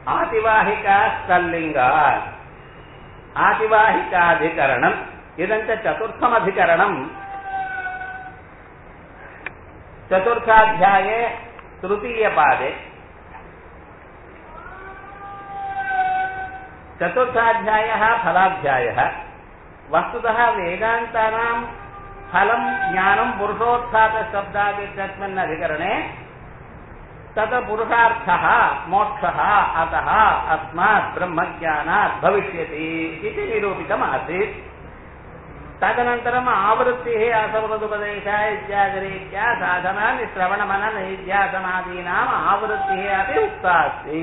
आतिवाहिका स्त्रीलिङ्गात् आतिवाहिकाधिकरणम् इदं च चतुर्थमधिकरणम् चतुर्थाध्याये तृतीयपादे चतुर्थाध्यायः फलाध्यायः वस्तुतः वेदान्तानां फलं ज्ञानं पुरुषोत्थातशब्दादित्यस्मिन् अधिकरणे तत् पुरुषार्थः मोक्षः अतः अस्मात् ब्रह्मज्ञानात् भविष्यति इति निरूपितमासीत् तदनन्तरम् आवृत्तिः असमृदुपदेशः इत्यादिरीत्या साधनानि श्रवणमनन इत्यासनादीनाम् आवृत्तिः अपि उक्ता अस्ति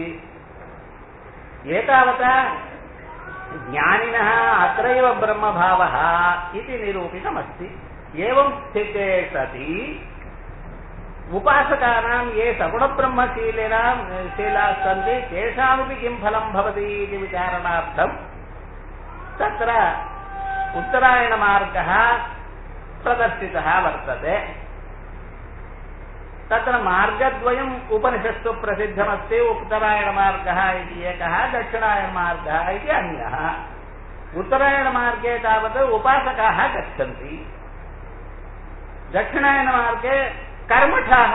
एतावता ज्ञानिनः अत्रैव ब्रह्मभावः इति निरूपितमस्ति एवं स्थिते सति उपासकानां ये सगुणब्रह्मशीलिनां शीलाः सन्ति तेषामपि किं फलं भवति इति विचारणार्थं तत्र उत्तरायणमार्गः प्रदर्शितः वर्तते तत्र मार्गद्वयम् उपनिषत्सु प्रसिद्धमस्ति उत्तरायणमार्गः इति एकः दक्षिणायनमार्गः इति अन्यः उत्तरायणमार्गे तावत् उपासकाः गच्छन्ति दक्षिणायनमार्गे कर्मठाः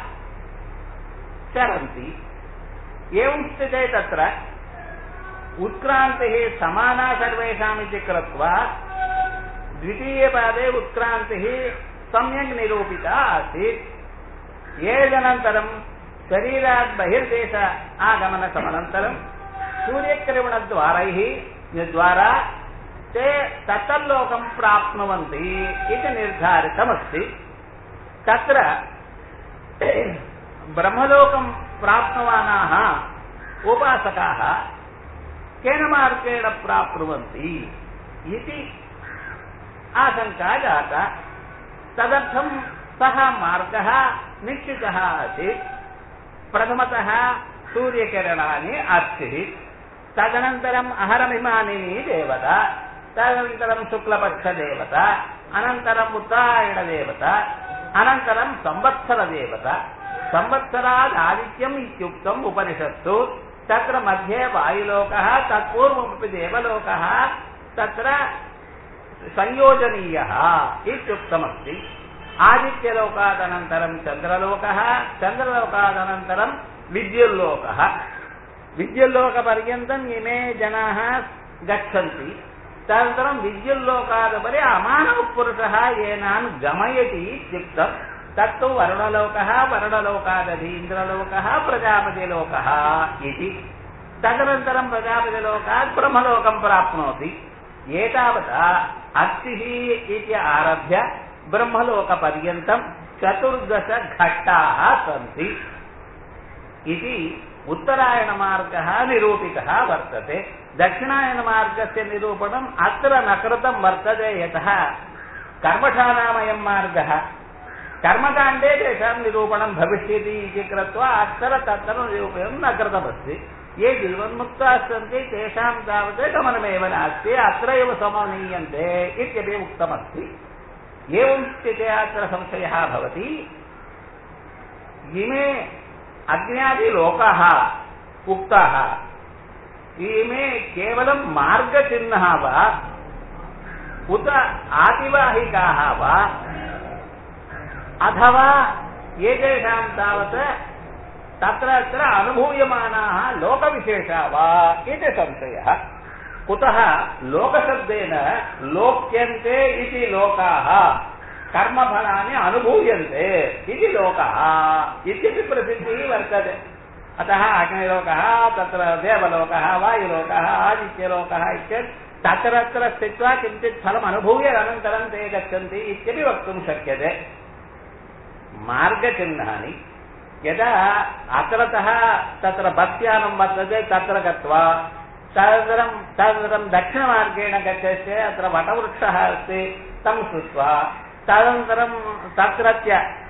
चरन्ति एवं स्थिते तत्र उत्क्रान्तिः समाना सर्वेषाम् इति कृत्वा द्वितीयपादे उत्क्रान्तिः सम्यक् निरूपिता आसीत् एतदनन्तरं शरीरात् बहिर्देश आगमनसमनन्तरं सूर्यकिरणद्वारैः द्वारा ते तत्तल्लोकं प्राप्नुवन्ति इति निर्धारितमस्ति तत्र ब्रह्मलोकं प्राप्नुवानाः उपासकाः केन मार्गेण प्राप्नुवन्ति इति आशङ्का जाता तदर्थं सः मार्गः निश्चितः आसीत् प्रथमतः सूर्यकिरणानि अर्चिः तदनन्तरम् अहरमिमानिनी देवता तदनन्तरं शुक्लपक्षदेवता अनन्तरम् उत्तरायणदेवता अनन्तरं संवत्सरदेवता संवत्सरादादित्यम् इत्युक्तम् उपनिषत्सु तत्र मध्ये वायुलोकः तत्पूर्वमपि देवलोकः तत्र संयोजनीयः इत्युक्तमस्ति आदित्यलोकादनन्तरं चन्द्रलोकः चन्द्रलोकादनन्तरं विद्युल्लोकः विद्युल्लोकपर्यन्तम् इमे जनाः गच्छन्ति तदनन्तरं विद्युल्लोकादुपरि अमानवपुरुषः येनान् गमयति इत्युक्तं तत्तु वरुणलोकः वरुणलोकादधि इन्द्रलोकः प्रजापतिलोकः इति तदनन्तरं प्रजापतिलोकात् ब्रह्मलोकं प्राप्नोति एतावता अर्चिः इति आरभ्य ब्रह्मलोकपर्यन्तं चतुर्दशघट्टाः सन्ति इति उत्तरायणमार्गः निरूपितः वर्तते दक्षिणायनमार्गस्य निरूपणम् अत्र न कृतं वर्तते यतः कर्मठानामयं मार्गः कर्मकाण्डे तेषां निरूपणं भविष्यति इति कृत्वा अत्र तत्र निरूपणं न कृतमस्ति ये जीवन्मुक्ताः सन्ति तेषां तावत् गमनमेव नास्ति अत्र एव समनीयन्ते इत्यपि उक्तमस्ति एवं स्थिते अत्र संशयः भवति इमे अज्ञादिलोकाः उक्ताः इमे केवलं मार्गचिह्नः वा उत आतिवाहिकाः वा अथवा एतेषां तावत् तत्र अत्र अनुभूयमानाः लोकविशेषा वा इति संशयः कुतः लोकशब्देन लोक्यन्ते इति लोकाः कर्मफलानि अनुभूयन्ते इति लोकः इत्यपि प्रसिद्धिः वर्तते अतः अग्निलोकः तत्र देवलोकः वायुलोकः आदित्यलोकः इत्यत् तत्रत्र स्थित्वा किञ्चित् फलम् अनुभूय अनन्तरं ते गच्छन्ति इत्यपि वक्तुं शक्यते मार्गचिह्नानि यदा अत्रतः तत्र बस्यानं वर्तते तत्र गत्वा तदनन्तरं तदनन्तरं दक्षिणमार्गेण गच्छति चेत् अत्र वटवृक्षः अस्ति तं श्रुत्वा तदनन्तरं तत्रत्य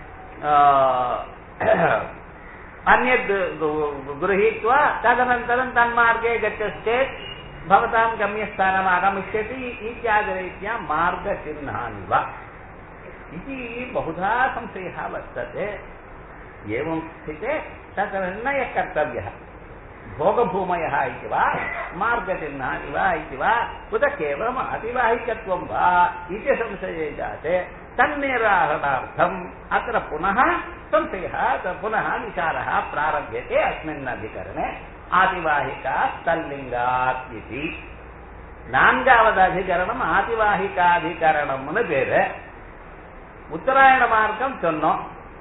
अन्यद् गृहीत्वा तदनन्तरं तन्मार्गे गच्छति चेत् भवतां गम्यस्थानम् आगमिष्यति इत्यादिरीत्या मार्गचिह्नानि वा इति बहुधा संशयः वर्तते एवं स्थिते तत्र निर्णयः कर्तव्यः भोगभूमयः इति वा मार्गचिह्ना इव इति वा उत केवलम् अतिवाहिकत्वं वा इति संशये जाते तन्निराहणार्थम् अत्र पुनः संशयः पुनः विचारः प्रारभ्यते अस्मिन् अधिकरणे आतिवाहिका तल्लिङ्गात् इति நான்காவது அதிகரணம் ஆதிவாகிகாதிகரணம்னு பேரு உத்தராயண மார்க்கம் சொன்னோம்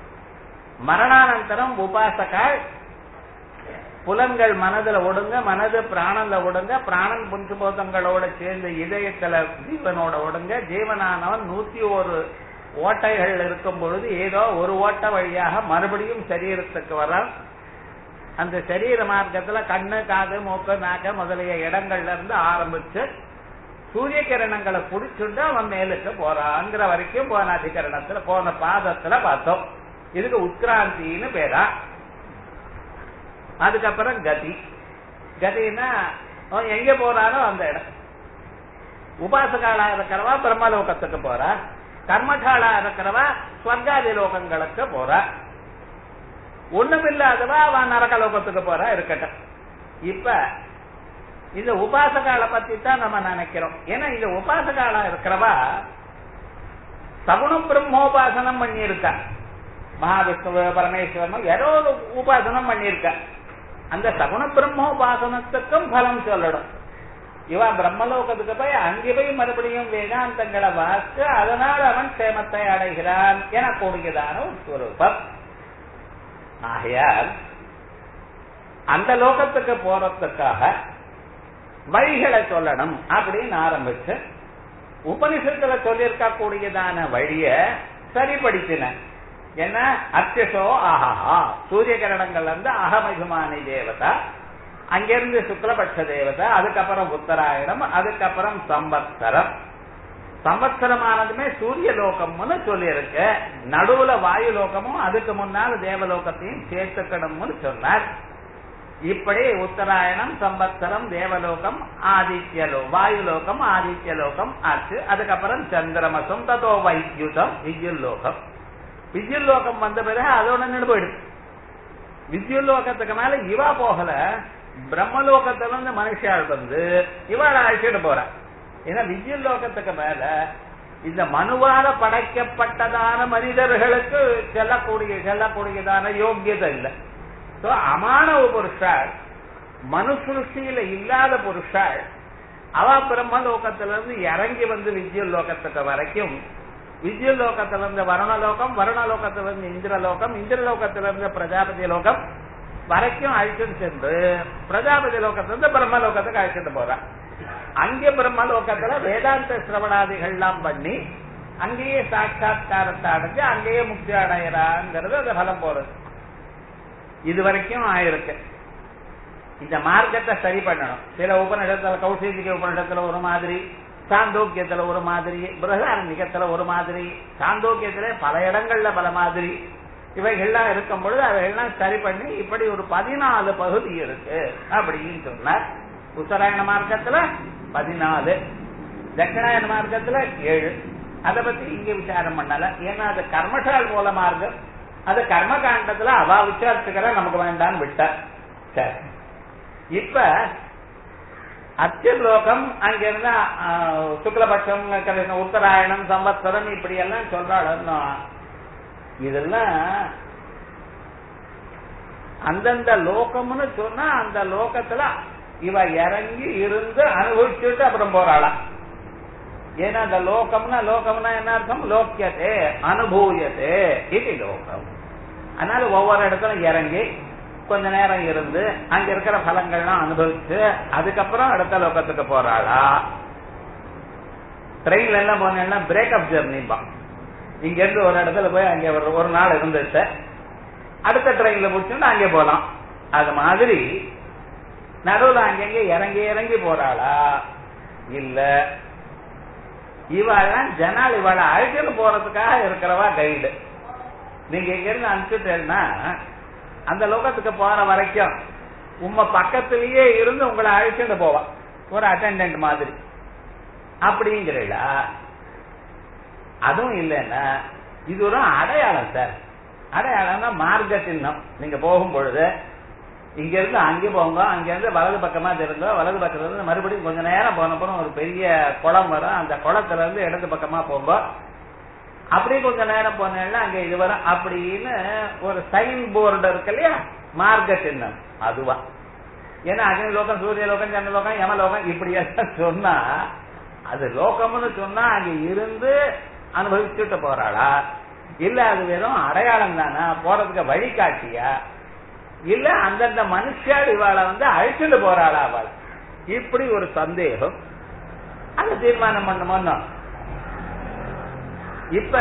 மரணானந்தரம் உபாசகால் புலன்கள் மனதுல ஒடுங்க மனது பிராணன்ல ஒடுங்க பிராணன் புஞ்சபோதங்களோட சேர்ந்து இதயத்துல ஜீவனோட ஒடுங்க ஜீவனானவன் நூத்தி ஒரு ஓட்டைகள் இருக்கும் பொழுது ஏதோ ஒரு ஓட்ட வழியாக மறுபடியும் சரீரத்துக்கு வரான் அந்த சரீர மார்க்கத்துல கண்ணு காது மூக்கு நாக்கு முதலிய இடங்கள்ல இருந்து ஆரம்பிச்சு சூரிய கிரணங்களை புடிச்சுண்டு அவன் மேலுக்கு போறாங்கிற வரைக்கும் போன அதிகரணத்துல போன பாதத்துல பார்த்தோம் இதுக்கு உத்கிராந்தின்னு பேரா அதுக்கப்புறம் கதி கதினா அவன் எங்க போறாரோ அந்த இடம் உபாசகாலா இருக்கிறவா பிரம்மலோகத்துக்கு போறா கர்மகாலா இருக்கிறவா ஸ்வர்காதி லோகங்களுக்கு போறா ஒண்ணுமில்லாதவா அவன் நரக லோகத்துக்கு போறா இருக்கட்டும் இப்ப இந்த உபாசகால பத்தி தான் நம்ம நினைக்கிறோம் ஏன்னா இந்த உபாசகாலா இருக்கிறவா சகுணம் பிரம்மோபாசனம் பண்ணியிருக்கா மகாவிஷ்ணு பரமேஸ்வரன் ஏதோ ஒரு உபாசனம் பண்ணியிருக்கா அந்த சகுண பிரம்மோபாசனத்துக்கும் பலம் சொல்லணும் இவன் பிரம்மலோகத்துக்கு போய் அங்கே போய் மறுபடியும் வேதாந்தங்களை வாசித்து அதனால் அவன் சேமத்தை அடைகிறான் என கூடியதான ஒரு ஸ்வரூபம் ஆகையால் அந்த லோகத்துக்கு போறதுக்காக வழிகளை சொல்லணும் அப்படின்னு ஆரம்பிச்சு உபனிஷத்துல சொல்லியிருக்க கூடியதான வழிய சரிபடுத்தின என்ன அத்தியசோ ஆஹா சூரிய கிரணங்கள்ல இருந்து அகமகிமானி தேவதா அங்கிருந்து சுக்லபட்ச தேவதா அதுக்கப்புறம் உத்தராயணம் அதுக்கப்புறம் சம்பத்சரம் சம்பத்சரமானதுமே சூரிய லோகம்னு சொல்லியிருக்கு நடுவுல வாயு லோகமும் அதுக்கு முன்னால் தேவலோகத்தையும் சேர்த்துக்கணும்னு சொன்னார் இப்படி உத்தராயணம் சம்பத்சரம் தேவலோகம் ஆதித்யலோ வாயு லோகம் ஆதித்ய லோகம் ஆச்சு அதுக்கப்புறம் சந்திரமசம் ததோ வைத்யுதம் வித்யுல் லோகம் வித்யுல் லோகம் வந்த பிறகு அதோட நின்று போயிடுது வித்யுல் லோகத்துக்கு மேல இவா போகல பிரம்மலோகத்துல இருந்து மனுஷாள் வந்து இவாள அழைச்சிட்டு போற ஏன்னா வித்யுல் லோகத்துக்கு மேல இந்த மனுவால படைக்கப்பட்டதான மனிதர்களுக்கு செல்லக்கூடிய செல்லக்கூடியதான யோக்கியதை இல்லை சோ அமானவ புருஷாள் மனு சிருஷ்டியில இல்லாத புருஷாள் அவ பிரம்ம லோகத்திலிருந்து இறங்கி வந்து வித்யுல் லோகத்துக்கு வரைக்கும் வித்யுல் லோகத்திலிருந்து வருணலோகம் வருணலோகத்திலிருந்து இந்திரலோகம் இந்திரலோகத்திலிருந்து பிரஜாபதி லோகம் வரைக்கும் அழைச்சிட்டு சென்று பிரஜாபதி லோகத்திலிருந்து பிரம்ம லோகத்துக்கு அழைச்சிட்டு போறான் அங்கே பிரம்ம லோகத்துல வேதாந்த சிரவணாதிகள்லாம் பண்ணி அங்கேயே சாட்சா்காரத்தை அடைஞ்சு அங்கேயே முக்தி அடையிறாங்கிறது அது பலம் போறது இது வரைக்கும் ஆயிருக்கு இந்த மார்க்கத்தை சரி பண்ணணும் சில உபநிடத்துல கௌசிக உபநிடத்துல ஒரு மாதிரி சாந்தோக்கியத்துல ஒரு மாதிரி பிரதாரண்யத்துல ஒரு மாதிரி சாந்தோக்கியத்துல பல இடங்கள்ல பல மாதிரி இவைகள்லாம் இருக்கும் பொழுது அவைகள்லாம் சரி பண்ணி இப்படி ஒரு பதினாலு பகுதி இருக்கு அப்படின்னு சொன்னார் உத்தராயண மார்க்கத்துல பதினாலு தட்சிணாயன மார்க்கத்துல ஏழு அதை பத்தி இங்க விசாரம் பண்ணல ஏன்னா அது கர்மசால் மூல மார்க்கம் அது கர்மகாண்டத்துல அவா விசாரிச்சுக்கிற நமக்கு வேண்டான்னு விட்டார் சரி இப்ப அத்தியலோகம் அங்கிருந்து சுக்லபட்சம் உத்தராயணம் சம்பத்சரம் இப்படி எல்லாம் சொல்றாள் இதெல்லாம் அந்தந்த லோகம்னு சொன்னா அந்த லோகத்துல இவ இறங்கி இருந்து அனுபவிச்சுட்டு அப்புறம் போறாளா ஏன்னா அந்த லோகம்னா லோகம்னா என்ன அர்த்தம் லோக்கியத்தே அனுபூயத்தே இது லோகம் அதனால ஒவ்வொரு இடத்துல இறங்கி கொஞ்ச நேரம் இருந்து அங்க இருக்கிற பலங்கள்லாம் அனுபவிச்சு அதுக்கப்புறம் அடுத்த லோகத்துக்கு போறாளா ட்ரெயின்ல எல்லாம் போனா பிரேக்அப் ஜெர்னிப்பா இங்க இருந்து ஒரு இடத்துல போய் அங்க ஒரு ஒரு நாள் இருந்துச்சு அடுத்த ட்ரெயின்ல முடிச்சுட்டு அங்கே போலாம் அது மாதிரி நடுவுல அங்கங்க இறங்கி இறங்கி போறாளா இல்ல இவாள் ஜனால் இவாளை அழைச்சிட்டு போறதுக்காக இருக்கிறவா கைடு நீங்க இங்க இருந்து அனுப்பிச்சுட்டேன்னா அந்த லோகத்துக்கு போற வரைக்கும் உங்க பக்கத்திலேயே இருந்து உங்களை அழைச்சிட்டு போவா ஒரு அட்டெண்டன்ட் மாதிரி அப்படிங்கிறீங்களா அதுவும் இல்லைன்னா இது ஒரு அடையாளம் சார் அடையாளம்னா மார்க்க சின்னம் நீங்க போகும் பொழுது இங்க இருந்து அங்கே போங்க அங்க இருந்து வலது பக்கமா திருங்க வலது பக்கத்துல இருந்து மறுபடியும் கொஞ்ச நேரம் போனப்புறம் ஒரு பெரிய குளம் வரும் அந்த குளத்துல இருந்து இடது பக்கமா போங்க அப்படியே கொஞ்ச நேரம் போனேன்னா அங்க இது வரும் அப்படின்னு ஒரு சைன் போர்டு இருக்கு இல்லையா மார்க்க சின்னம் அதுவா ஏன்னா அக்னி லோகம் சூரிய லோகம் சந்திர லோகம் யம லோகம் இப்படியெல்லாம் சொன்னா அது லோகம்னு சொன்னா அங்க இருந்து அனுபவிச்சுட்டு போறாளா இல்ல அது வெறும் அடையாளம் தானா போறதுக்கு வழிகாட்டியா இல்ல அந்தந்த மனுஷால் இவாளை வந்து அழைச்சிட்டு போறாளா அவள் இப்படி ஒரு சந்தேகம் அந்த தீர்மானம் பண்ணுமோன்னு இப்ப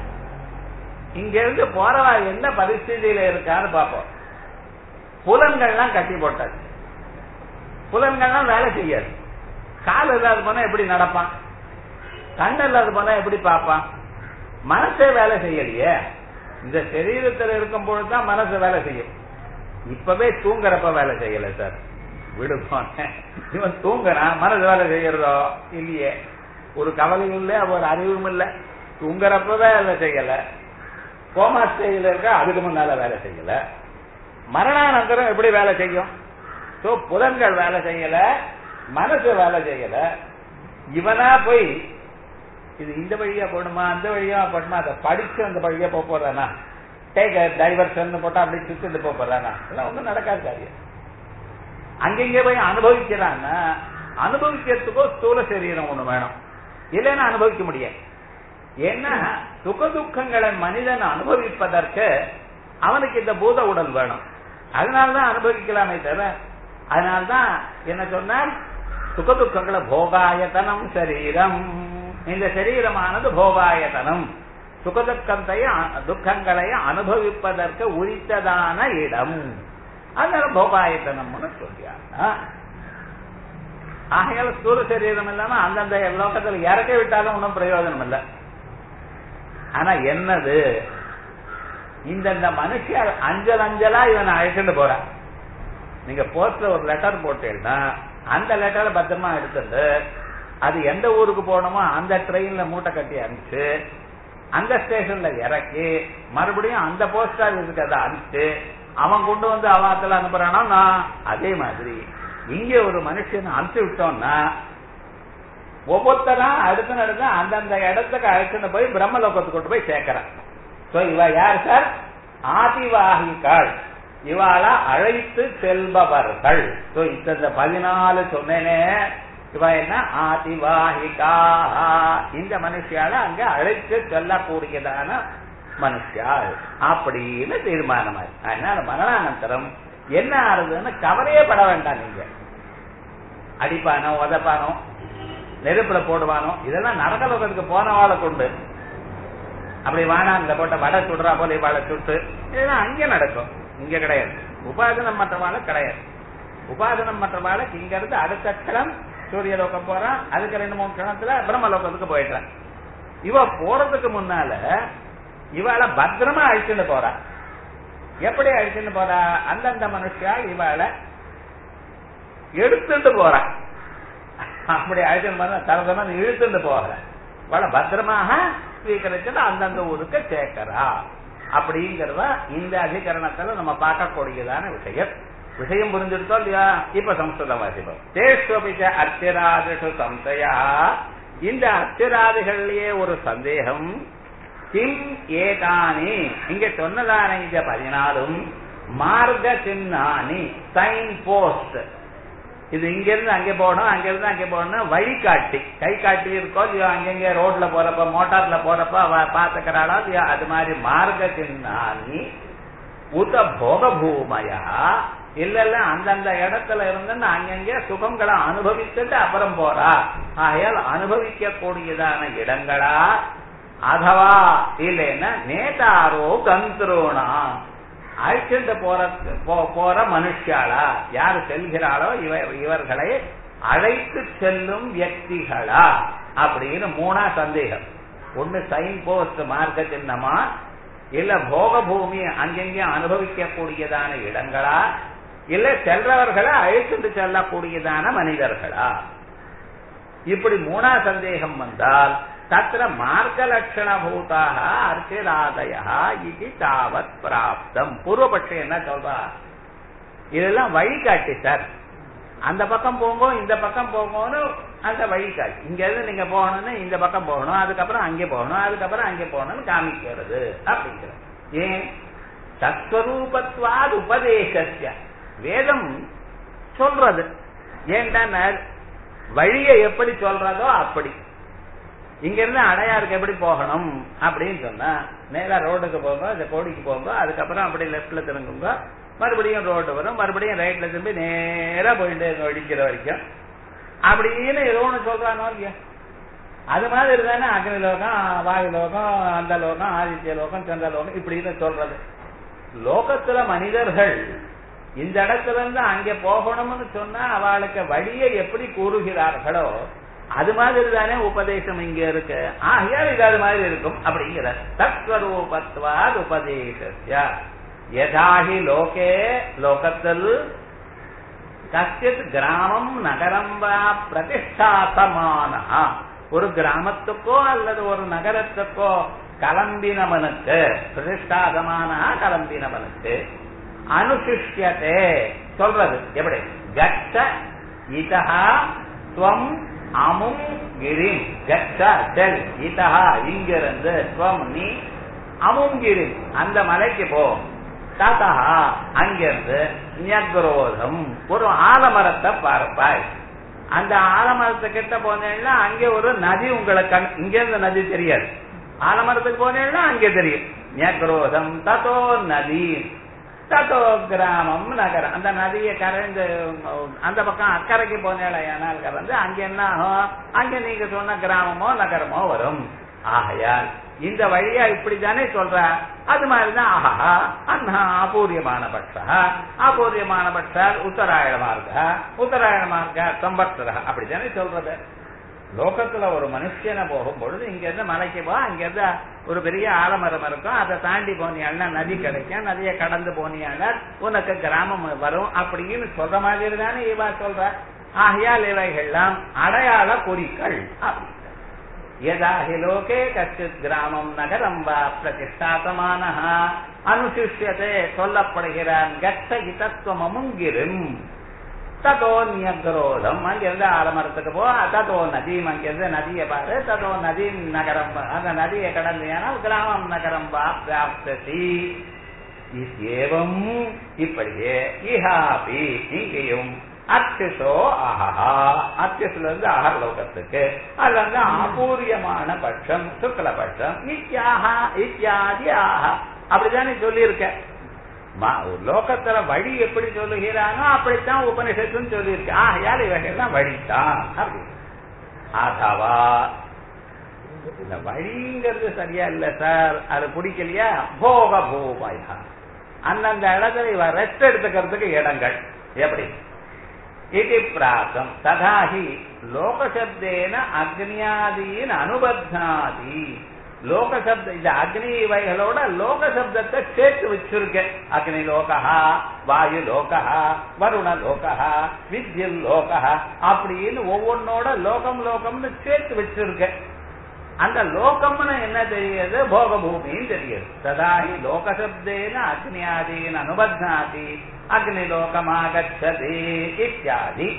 இங்க இருந்து போறவா என்ன பரிஸ்திதியில இருக்கான்னு பாப்போம் புலன்கள்லாம் கட்டி போட்டாச்சு புலன்கள்லாம் வேலை செய்யாது கால் இல்லாத போனா எப்படி நடப்பான் கண் இல்லாத போனா எப்படி பார்ப்பான் மனசே வேலை செய்யலையே இந்த சரீரத்தில் இருக்கும் பொழுதுதான் மனசு வேலை செய்யும் இப்பவே தூங்குறப்ப வேலை செய்யல சார் விடுப்பான் இவன் தூங்குறான் மனசு வேலை செய்யறதோ இல்லையே ஒரு கவலையும் இல்ல ஒரு அறிவும் இல்ல தூங்குறப்ப வேலை செய்யல கோமா ஸ்டேஜில் இருக்க அதுக்கு முன்னால வேலை செய்யல மரணானந்தரம் எப்படி வேலை செய்யும் சோ புலன்கள் வேலை செய்யல மனசு வேலை செய்யல இவனா போய் இது இந்த வழியா போடணுமா அந்த வழியா போடணுமா அதை படிச்சு அந்த வழியா போக போறானா டேக் டைவர்ஷன் போட்டா அப்படி சுத்திட்டு போக போறானா இதெல்லாம் ஒன்றும் நடக்காது காரியம் அங்கெங்கே போய் அனுபவிக்கிறான்னா அனுபவிக்கிறதுக்கோ ஸ்தூல சரீரம் ஒண்ணு வேணும் இல்லைன்னா அனுபவிக்க முடியாது ஏன்னா சுக துக்கங்களை மனிதன் அனுபவிப்பதற்கு அவனுக்கு இந்த பூத உடல் வேணும் அதனால்தான் அனுபவிக்கலாமே தவிர அதனால்தான் என்ன சொன்னார் சுக துக்கங்களை போகாயத்தனம் சரீரம் இந்த சரீரமானது போகாயத்தனம் சுகதுக்கத்தை துக்கங்களை அனுபவிப்பதற்கு உரித்ததான இடம் அதனால போகாயத்தனம்னு சொல்லியாங்க ஆகையால ஸ்தூல சரீரம் இல்லாம அந்தந்த லோகத்துல இறக்க விட்டாலும் ஒன்றும் பிரயோஜனம் இல்லை ஆனா என்னது இந்த மனுஷன் அஞ்சல் அஞ்சலா இவனை அழைச்சிட்டு போறான் நீங்க போஸ்ட்ல ஒரு லெட்டர் போட்டீங்கன்னா அந்த லெட்டரை பத்திரமா எடுத்துட்டு அது எந்த ஊருக்கு போகணுமோ அந்த ட்ரெயின்ல மூட்டை கட்டி அனுப்பிச்சு அந்த ஸ்டேஷன்ல இறக்கி மறுபடியும் அந்த போஸ்ட் ஆபீஸுக்கு அதை அனுப்பிச்சு அவன் கொண்டு வந்து அவாத்துல அனுப்புறானா நான் அதே மாதிரி இங்க ஒரு மனுஷன் அனுப்பிச்சு விட்டோம்னா ஒவ்வொருத்தரா அடுத்த நடந்து அந்தந்த இடத்துக்கு அழைச்சுன்னு போய் பிரம்மலோகத்துக்கு கொண்டு போய் சேர்க்கிறான் சோ இவ யார் சார் ஆதிவாகிகள் இவாள அழைத்து செல்பவர்கள் சோ இந்த பதினாலு சொன்னேனே இவ என்ன ஆதிவாகிகா இந்த மனுஷியால அங்க அழைத்து செல்லக்கூடியதான மனுஷியாள் அப்படின்னு தீர்மானமா அதனால மரணானந்தரம் என்ன ஆறுதுன்னு கவலையே பட வேண்டாம் நீங்க அடிப்பானோ உதப்பானோ நெருப்புல போடுவானோ இதெல்லாம் நரகலோகத்துக்கு போனவாளை கொண்டு அப்படி வானாங்க போட்ட வடை சுடுறா போல இவாளை சுட்டு இதெல்லாம் அங்கே நடக்கும் இங்க கிடையாது உபாதனம் மற்றவாள கிடையாது உபாதனம் மற்றவாளுக்கு இங்க இருந்து அடுத்த க்ஷணம் சூரிய லோகம் போறான் அதுக்கு ரெண்டு மூணு க்ஷணத்துல பிரம்மலோகத்துக்கு போயிட்டான் இவ போறதுக்கு முன்னால இவாள பத்திரமா அழிச்சுட்டு போறா எப்படி அழிச்சுட்டு போறா அந்தந்த மனுஷால் இவாளை எடுத்துட்டு போறா அப்படி அழைச்சிட்டு போறா தரதமா இழுத்துட்டு போகிற இவாளை பத்திரமாக ஸ்வீகரிச்சுட்டு அந்தந்த ஊருக்கு சேர்க்கிறா அப்படிங்கறத இந்த அதிகரணத்துல நம்ம பார்க்கக்கூடியதான விஷயம் விஷயம் புரிஞ்சிருக்கோ இல்லையா இப்ப சம்ஸ்கிருதம் வாசிப்போம் தேஷ்வபிச்ச அத்திராதிஷு சம்சயா இந்த அத்திராதிகள்லயே ஒரு சந்தேகம் கிம் ஏதானி இங்க சொன்னதான இந்த பதினாலும் மார்க்க சின்னானி சைன் போஸ்ட் இது இங்க இருந்து அங்க போகணும் அங்க இருந்து அங்க போகணும் வழிகாட்டி கை காட்டி இருக்கோ இல்லையோ அங்கங்க ரோட்ல போறப்ப மோட்டார்ல போறப்ப அவ பாத்துக்கிறாளோ இல்லையா அது மாதிரி மார்க்க சின்னானி உத போக பூமயா இல்ல இல்ல அந்தந்த இடத்துல இருந்து அங்கங்க சுகங்களை அனுபவிச்சுட்டு அப்புறம் போறா ஆகையால் அனுபவிக்க கூடியதான இடங்களா அதவா இல்லைன்னா நேதாரோ கந்தரோனா அழைச்சிட்டு போற போற மனுஷாளா யாரு செல்கிறாளோ இவ இவர்களை அழைத்து செல்லும் வியக்திகளா அப்படின்னு மூணா சந்தேகம் ஒண்ணு சைன் போஸ்ட் மார்க்க சின்னமா இல்ல போக பூமி அங்கெங்கே அனுபவிக்க கூடியதான இடங்களா இல்ல செல்றவர்களை அழைத்துட்டு செல்லக்கூடியதான மனிதர்களா இப்படி மூணா சந்தேகம் வந்தால் தத்திர மார்க்கலட்சணபூதாக அர்ச்சிராதய இது தாவத் பிராப்தம் பூர்வபட்சம் என்ன சொல்றா இதெல்லாம் வழிகாட்டி சார் அந்த பக்கம் போங்க இந்த பக்கம் போங்கன்னு அந்த வழிகாட்டி இங்க இருந்து நீங்க போகணும்னு இந்த பக்கம் போகணும் அதுக்கப்புறம் அங்கே போகணும் அதுக்கப்புறம் அங்கே போகணும்னு காமிக்கிறது அப்படிங்கிறது ஏன் தத்வரூபத்வாது உபதேசஸ்ய வேதம் சொல்றது ஏன்டா வழியை எப்படி சொல்றதோ அப்படி இங்க இருந்து அடையாருக்கு எப்படி போகணும் அப்படின்னு சொன்னா நேரா ரோடுக்கு போங்க இந்த கோடிக்கு போங்க அதுக்கப்புறம் அப்படி லெப்ட்ல திரும்புங்க மறுபடியும் ரோடு வரும் மறுபடியும் ரைட்ல திரும்பி நேரா போயிட்டு அடிக்கிற வரைக்கும் அப்படின்னு ஏதோ ஒண்ணு சொல்றானோ இல்லையா அது மாதிரி தானே அக்னி லோகம் வாயு லோகம் அந்த லோகம் ஆதித்ய லோகம் சந்திர லோகம் இப்படின்னு சொல்றது லோகத்துல மனிதர்கள் இந்த இடத்துல இருந்து அங்கே போகணும்னு சொன்னா அவளுக்கு வழியை எப்படி கூறுகிறார்களோ அது மாதிரி தானே உபதேசம் இங்க இருக்கு ஆகையால் இது அது மாதிரி இருக்கும் அப்படிங்கிற தத்வரூபத்வாத் உபதேசஸ்ய யதாஹி லோகே லோகத்தில் கச்சித் கிராமம் நகரம் வா பிரதிஷ்டாசமான ஒரு கிராமத்துக்கோ அல்லது ஒரு நகரத்துக்கோ கலம்பினவனுக்கு பிரதிஷ்டாதமான கலம்பினவனுக்கு அனுசிஷ்யத்தே சொல்றது எப்படி கச்ச இதஹா துவம் அமும் கிரிம் கச்ச செல் இதஹா இங்கிருந்து துவம் நீ அமும் கிரிம் அந்த மலைக்கு போ ததா அங்கிருந்து நியக்ரோதம் ஒரு ஆலமரத்தை பார்ப்பாய் அந்த ஆலமரத்து கிட்ட போனேன்னா அங்கே ஒரு நதி உங்களுக்கு இங்க இருந்து நதி தெரியாது ஆலமரத்துக்கு போனேன்னா அங்கே தெரியும் நியக்ரோதம் ததோ நதி ததோ கிராமம் நகரம் அந்த நதியை கரைந்து அந்த பக்கம் அக்கறைக்கு போனேனால் கறந்து அங்க என்ன ஆகும் அங்க நீங்க சொன்ன கிராமமோ நகரமோ வரும் ஆகையால் இந்த வழியா இப்படித்தானே சொல்ற அது மாதிரிதான் ஆஹா அண்ணா அபூரியமான பட்ச அபூரியமான பட்ச உத்தராயண மார்க்க உத்தராயண மார்க்க சம்பத்சர அப்படித்தானே சொல்றது லோகத்துல ஒரு மனுஷனை போகும் பொழுது இங்க இருந்து மலைக்கு போ அங்க இருந்து ஒரு பெரிய ஆலமரம் இருக்கும் அதை தாண்டி போனியாள்னா நதி கிடைக்கும் நதியை கடந்து போனியால உனக்கு கிராமம் வரும் அப்படின்னு சொல்ற மாதிரி தானே இவா சொல்ற ஆகையால் இவைகள்லாம் அடையாள பொறிகள் அப்படி யதாஹி லோகே கச்சித் கிராமம் நகரம் வா பிரதிஷ்டாசமான அனுசிஷ்யதே சொல்லப்படுகிறான் கச்ச இதத்துவமுங்கிரும் ததோ நியக்ரோதம் அங்கிருந்து ஆலமரத்துக்கு போ ததோ நதி அங்கிருந்து நதியை பாரு ததோ நதி நகரம் அந்த நதியை கடந்தேனால் கிராமம் நகரம் வா பிராப்தசி ஏவம் இப்படியே இஹாபி இங்கேயும் அத்திசோ அஹா அத்திசுல இருந்து அகர்லோகத்துக்கு அதுல இருந்து அபூரியமான பட்சம் சுக்ல பட்சம் இத்தியாகா இத்தியாதி ஆஹா அப்படித்தானே சொல்லியிருக்க லோகத்துல வழி எப்படி சொல்லுகிறானோ அப்படித்தான் உபனிஷத்துன்னு சொல்லியிருக்கு ஆகையால் இவைகள்லாம் வழிதான் அப்படி ஆதாவா இந்த வழிங்கிறது சரியா இல்ல சார் அது பிடிக்கலையா போக பூமயா அந்தந்த இடத்துல இவ ரெஸ்ட் எடுத்துக்கிறதுக்கு இடங்கள் எப்படி இது பிராசம் ததாஹி லோகசப்தேன அக்னியாதீன் அனுபத்னாதி லோகசப்த இந்த அக்னி இவைகளோட லோகசப்தத்தை சேர்த்து வச்சிருக்க அக்னி லோகா வாயு லோகா வருண லோகா வித்யுல் லோகா அப்படின்னு ஒவ்வொன்னோட லோகம் லோகம்னு சேர்த்து வச்சிருக்க அந்த லோகம்னு என்ன தெரியுது போக பூமின்னு தெரியுது ததாஹி லோகசப்தேன அக்னியாதீன் அனுபத்னாதி அக்னிலோகமாகச்சதி இத்தியாதி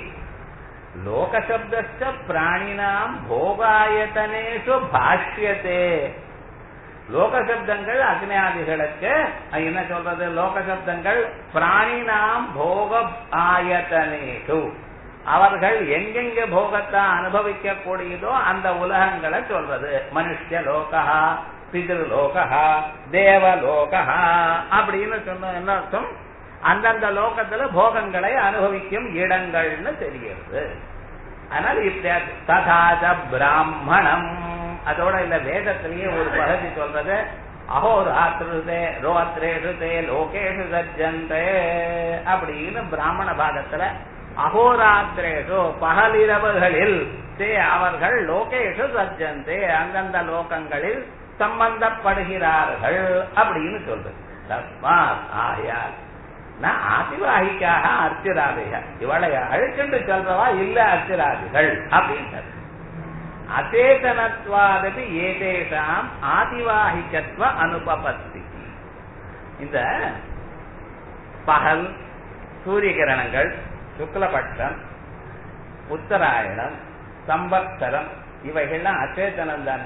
லோகசப்தஸ்ய பிராணினாம் போகாயத்தனேஷு பாஷ்யத்தே லோகசப்தங்கள் அக்னியாதிகளுக்கு என்ன சொல்றது லோகசப்தங்கள் பிராணினாம் போக ஆயத்தனேஷு அவர்கள் எங்கெங்க போகத்தை அனுபவிக்க கூடியதோ அந்த உலகங்களை சொல்றது மனுஷ லோகா பிதிருலோகா தேவலோகா அப்படின்னு சொன்ன என்ன அர்த்தம் அந்தந்த லோகத்துல போகங்களை அனுபவிக்கும் இடங்கள்னு தெரிகிறது அதனால இப்ப ததாத பிராமணம் அதோட இல்ல வேதத்திலேயே ஒரு பகுதி சொல்றது அகோராத்திருதே ரோத்ரேஷுதே லோகேஷு சஜ்ஜந்தே அப்படின்னு பிராமண பாகத்துல அகோராத்திரேஷு பகலிரவுகளில் தே அவர்கள் லோகேஷு சஜ்ஜந்தே அந்தந்த லோகங்களில் சம்பந்தப்படுகிறார்கள் அப்படின்னு சொல்றது தஸ்மாத் ஆயால் நான் ஆதிவாகிக்காக அர்ச்சிராதிக இவளை அழைச்சுட்டு சொல்றவா இல்ல அர்ச்சிராதிகள் அப்படின்றது அச்சேதனத்வாதபி ஏதேஷாம் ஆதிவாகிகத்துவ அனுபபத்தி இந்த பகல் சூரிய கிரணங்கள் சுக்லபட்சம் உத்தராயணம் சம்பத்சரம் இவைகள்லாம் அச்சேதனம் தானே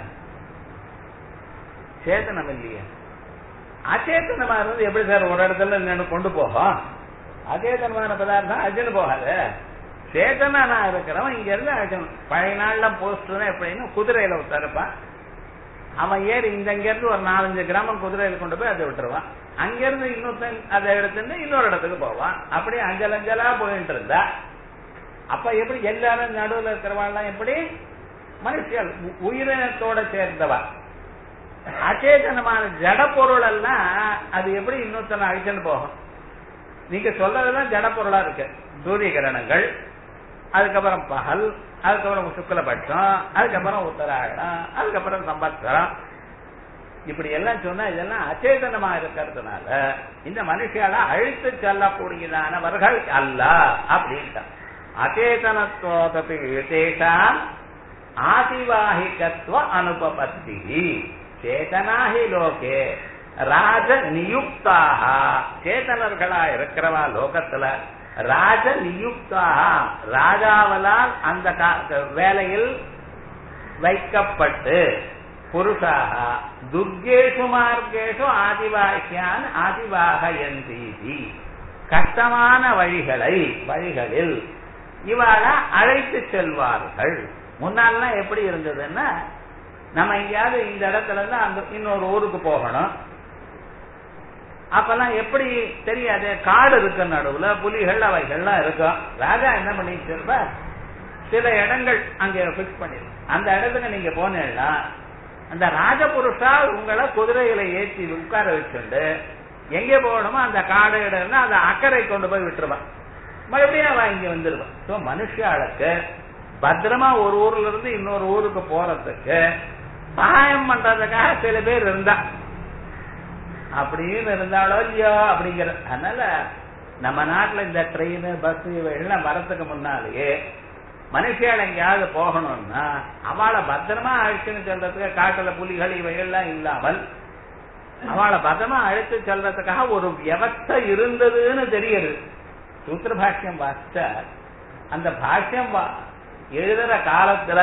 சேதனம் இல்லையே அச்சேதனமா இருந்து எப்படி சார் ஒரு இடத்துல நின்னு கொண்டு போகும் அச்சேதனமான பதார்த்தம் அஜன் போகாது சேதனா இருக்கிறவன் இங்க இருந்து அஜன் பழைய நாள்ல போஸ்ட்னா எப்படின்னு குதிரையில உட்காருப்பான் அவன் ஏறி இந்த இங்க இருந்து ஒரு நாலஞ்சு கிராமம் குதிரையில கொண்டு போய் அதை விட்டுருவான் அங்கிருந்து இன்னொருத்தன் அதை எடுத்துட்டு இன்னொரு இடத்துக்கு போவான் அப்படி அஞ்சல் அஞ்சலா போயிட்டு இருந்தா அப்ப எப்படி எல்லாரும் நடுவுல இருக்கிறவாள்லாம் எப்படி மனுஷியல் உ- உயிரினத்தோட சேர்ந்தவா அச்சேதனமான ஜட பொருள் எல்லாம் அது எப்படி இன்னொருத்தனை அழிச்சுன்னு போகும் நீங்க சொல்றதெல்லாம் ஜட பொருளா இருக்கு சூரிய கிரணங்கள் அதுக்கப்புறம் பகல் அதுக்கப்புறம் சுக்லபட்சம் அதுக்கப்புறம் உத்தராயணம் அதுக்கப்புறம் சம்பத்சரம் இப்படி எல்லாம் சொன்னா இதெல்லாம் அச்சேதனமா இருக்கிறதுனால இந்த மனுஷால அழித்து செல்லக்கூடியதானவர்கள் அல்ல அப்படின்ட்டு அச்சேதனத்துவதபி தேஷாம் ஆதிவாகிகத்துவ அனுபபத்தி சேதனா ஹி லோகே ராஜ நியுக்தாக சேதனர்களா இருக்கிறவா லோகத்துல ராஜ நியுக்தாக ராஜாவலால் அந்த கா- வேலையில் வைக்கப்பட்டு புருஷாக துர்கேஷு மார்க்கேஷு ஆதிவாக்கியான் ஆதிவாகயந்தீதி கஷ்டமான வழிகளை வழிகளில் இவாள அழைத்து செல்வார்கள் முன்னாலாம் எப்படி இருந்ததுன்னா நம்ம எங்கேயாவது இந்த இடத்துல இருந்து அந்த இன்னொரு ஊருக்கு போகணும் அப்பெல்லாம் எப்படி தெரியாது காடு இருக்கு நடுவுல புலிகள் அவைகள்லாம் இருக்கும் ராஜா என்ன பண்ணிட்டு இருப்ப சில இடங்கள் அங்க பிக்ஸ் பண்ணிருக்கு அந்த இடத்துக்கு நீங்க போனீங்கன்னா அந்த ராஜபுருஷா உங்களை குதிரையில ஏற்றி உட்கார வச்சுண்டு எங்க போகணுமோ அந்த காடு இடம்னா அந்த அக்கறை கொண்டு போய் விட்டுருவான் மறுபடியும் அவன் இங்க வந்துருவான் ஸோ மனுஷாளுக்கு பத்திரமா ஒரு ஊர்ல இருந்து இன்னொரு ஊருக்கு போறதுக்கு சகாயம் பண்றதுக்காக சில பேர் இருந்தா அப்படின்னு இருந்தாலோ இல்லையோ அப்படிங்கிற அதனால நம்ம நாட்டுல இந்த ட்ரெயின் பஸ் இவைகள்லாம் வரத்துக்கு முன்னாலேயே மனுஷியால் எங்கேயாவது போகணும்னா அவளை பத்திரமா அழைச்சுன்னு செல்றதுக்கு காட்டுல புலிகள் இவைகள்லாம் இல்லாமல் அவளை பத்திரமா அழைத்து செல்றதுக்காக ஒரு வியவஸ்தை இருந்ததுன்னு தெரியுது சூத்திர பாஷ்யம் வாசிச்ச அந்த பாஷ்யம் வா- எழுதுற காலத்துல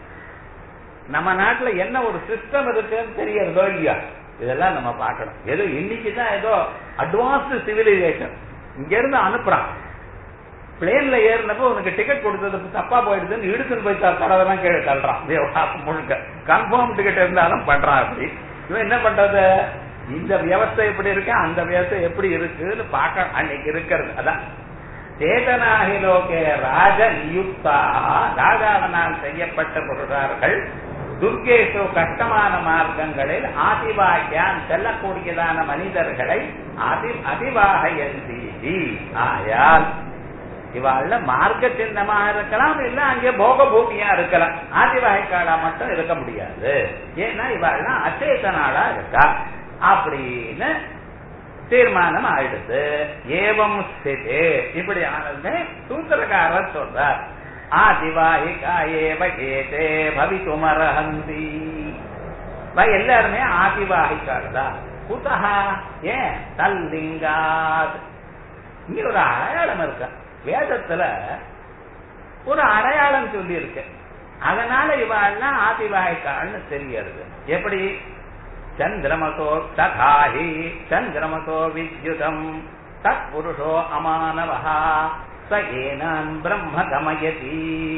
நம்ம நாட்டுல என்ன ஒரு சிஸ்டம் இருக்குன்னு தெரியறதோ இல்லையா இதெல்லாம் நம்ம பார்க்கணும் ஏதோ இன்னைக்கு தான் ஏதோ அட்வான்ஸ்டு சிவிலைசேஷன் இங்க இருந்து அனுப்புறான் பிளேன்ல ஏறினப்போ உனக்கு டிக்கெட் கொடுத்தது தப்பா போயிடுதுன்னு இடுக்குன்னு போய் தடவைலாம் கீழே தள்ளுறான் விவகாரம் முழுக்க கன்ஃபார்ம் டிக்கெட் இருந்தாலும் பண்றான் அப்படி இவன் என்ன பண்றது இந்த வியவஸ்தை எப்படி இருக்கு அந்த வியவஸ்தை எப்படி இருக்குன்னு பார்க்க அன்னைக்கு இருக்கிறது அதான் சேதனாகி லோகே ராஜ நியுக்தா ராஜாவனால் செய்யப்பட்ட புருஷார்கள் துர்கேஷு கஷ்டமான மார்க்கங்களில் ஆதிவாக்கியான் செல்லக்கூடியதான மனிதர்களை அதி அதிவாகயந்தீதி ஆயால் இவாள்ல மார்க்க சின்னமா இருக்கலாம் இல்ல அங்கே போக பூமியா இருக்கலாம் ஆதிவாய்க்காடா மட்டும் இருக்க முடியாது ஏன்னா இவாள்லாம் அச்சேதனாளா இருக்கா அப்படின்னு தீர்மானம் ஆயிடுது ஏவம் ஸ்திதே இப்படி ஆனது சூத்திரக்காரர் சொல்றார் ஆதிவாகிகா ஏவ ஏதே பவித்துமரஹந்தி வா எல்லாருமே ஆதிவாகிக்காள் தான் குதஹா ஏன் தல்லிங்காத் இங்க ஒரு அடையாளம் இருக்க வேதத்துல ஒரு அடையாளம் சொல்லி இருக்கு அதனால இவாள்லாம் ஆதிவாய்க்காள்னு தெரியறது எப்படி சந்திரமசோ ததாஹி சந்திரமசோ வித்யுதம் தத் புருஷோ அமானவஹா ச ஏனான் பிரம்ம கமயதி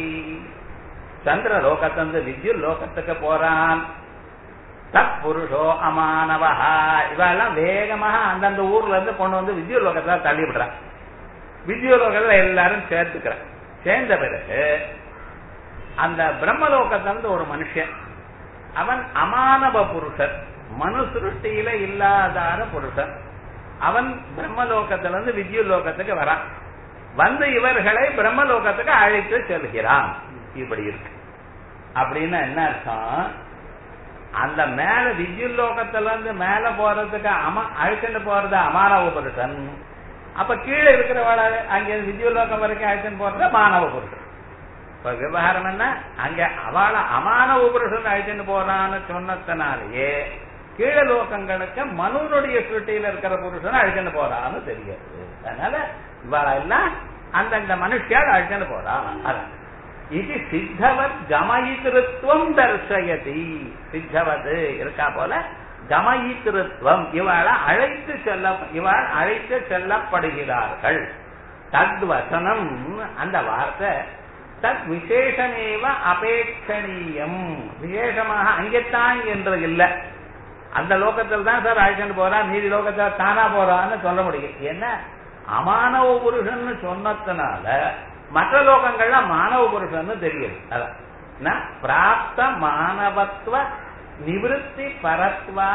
சந்திர லோகத்திலிருந்து வித்யுல் லோகத்துக்கு போறான் தத் புருஷோ அமானவஹா இவெல்லாம் வேகமாக அந்தந்த ஊர்ல இருந்து கொண்டு வந்து வித்யுல் லோகத்துல தள்ளி விடுறான் வித்யுல் லோகத்துல எல்லாரும் சேர்த்துக்கிறான் சேர்ந்த பிறகு அந்த பிரம்மலோகத்திலிருந்து ஒரு மனுஷன் அவன் அமானவ புருஷன் மனு சிருஷ்டியில இல்லாதான புருஷன் அவன் பிரம்மலோகத்திலிருந்து வித்யுல் லோகத்துக்கு வரான் வந்து இவர்களை பிரம்மலோகத்துக்கு அழைத்து செல்கிறான் இப்படி இருக்கு அப்படின்னா என்ன அர்த்தம் அந்த மேல வித்யுல் லோகத்துல இருந்து மேல போறதுக்கு அம அழைச்சிட்டு போறது அமானவ புருஷன் அப்ப கீழே இருக்கிறவள அங்க வித்யுல் லோகம் வரைக்கும் அழைச்சிட்டு போறது மானவ புருஷன் இப்ப விவகாரம் என்ன அங்க அவளை அமானவ புருஷன் அழைச்சிட்டு போறான்னு சொன்னதுனாலேயே கீழ லோகங்களுக்கு மனுனுடைய சுருட்டியில இருக்கிற புருஷன் அழிச்சுன்னு போறான்னு தெரியாது அதனால இவாள எல்லாம் அந்தந்த மனுஷியால் அழிச்சுன்னு போறா அதான் இது சித்தவத் கமயித்திருத்துவம் தர்சயதி சித்தவது இருக்கா போல கமயித்திருத்துவம் இவாள அழைத்து செல்ல இவாள் அழைத்து செல்லப்படுகிறார்கள் தத்வசனம் அந்த வார்த்தை தத் விசேஷமேவ அபேட்சணீயம் விசேஷமாக அங்கேத்தான் என்று இல்லை அந்த லோகத்தில் தான் சார் அழைச்சிட்டு போறான் மீதி லோகத்தில் தானா போறான்னு சொல்ல முடியும் என்ன அமானவ புருஷன் சொன்னதுனால மற்ற லோகங்கள்ல மானவ புருஷன் தெரியுது அதான் பிராப்த மானவத்துவ நிவிருத்தி பரத்வா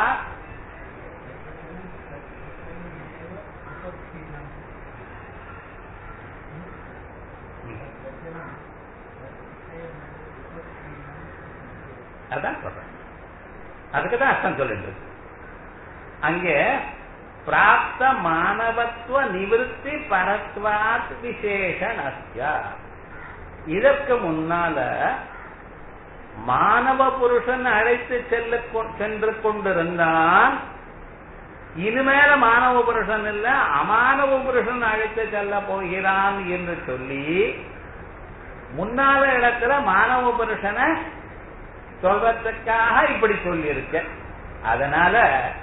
அதான் சொல்றேன் அதுக்கு தான் அர்த்தம் சொல்லிட்டு இருக்கு அங்கே பிராப்த மானவத்துவ நிவிருத்தி பரத்வாத் விசேஷனஸ்யா இதற்கு முன்னால மானவ புருஷன் அழைத்து செல்ல சென்று கொண்டிருந்தான் இனிமேல மானவ புருஷன் இல்ல அமானவ புருஷன் அழைத்து செல்ல போகிறான் என்று சொல்லி முன்னால இடத்துல மானவ புருஷனை சொல்றதுக்காக இப்படி சொல்லியிருக்க அதனால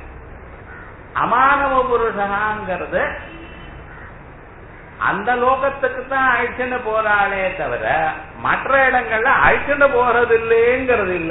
அமானவ புருஷகாங்கிறது அந்த லோகத்துக்கு தான் அழிச்சுட்டு போறாளே தவிர மற்ற இடங்கள்ல அழிச்சுட்டு போறது இல்லைங்கிறது இல்ல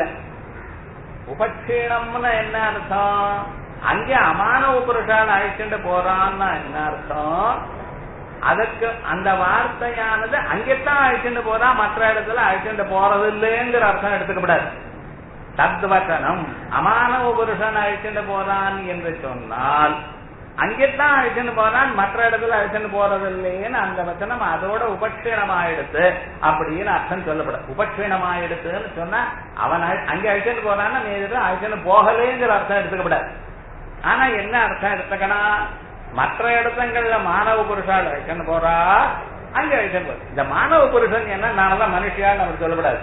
உபக்ஷீணம்னு என்ன அர்த்தம் அங்கே அமானவ புருஷால் அழிச்சுட்டு போறான்னா என்ன அர்த்தம் அதுக்கு அந்த வார்த்தையானது அங்கேத்தான் அழிச்சுட்டு போறா மற்ற இடத்துல அழிச்சுட்டு போறது இல்லைங்கிற அர்த்தம் எடுத்துக்கப்படாது தத்வச்சனம் அமானவ புருஷன் அழிச்சுட்டு போறான் என்று சொன்னால் அங்கேத்தான் அழிச்சுட்டு போறான் மற்ற இடத்துல அழிச்சுட்டு போறது இல்லைன்னு அந்த வச்சனம் அதோட உபக்ஷீணமாயிடுத்து அப்படின்னு அர்த்தம் சொல்லப்படும் உபக்ஷீணமாயிடுத்துன்னு சொன்னா அவன் அங்கே அழிச்சுட்டு போறான்னு மீது அழிச்சுட்டு போகலேங்கிற அர்த்தம் எடுத்துக்கப்படாது ஆனா என்ன அர்த்தம் எடுத்துக்கணும் மற்ற இடத்துங்கள்ல மானவ புருஷால் அழிச்சுட்டு போறா அங்க அழிச்சுட்டு போற இந்த மானவ புருஷன் என்ன நானதான் மனுஷியான்னு அவர் சொல்லப்படாது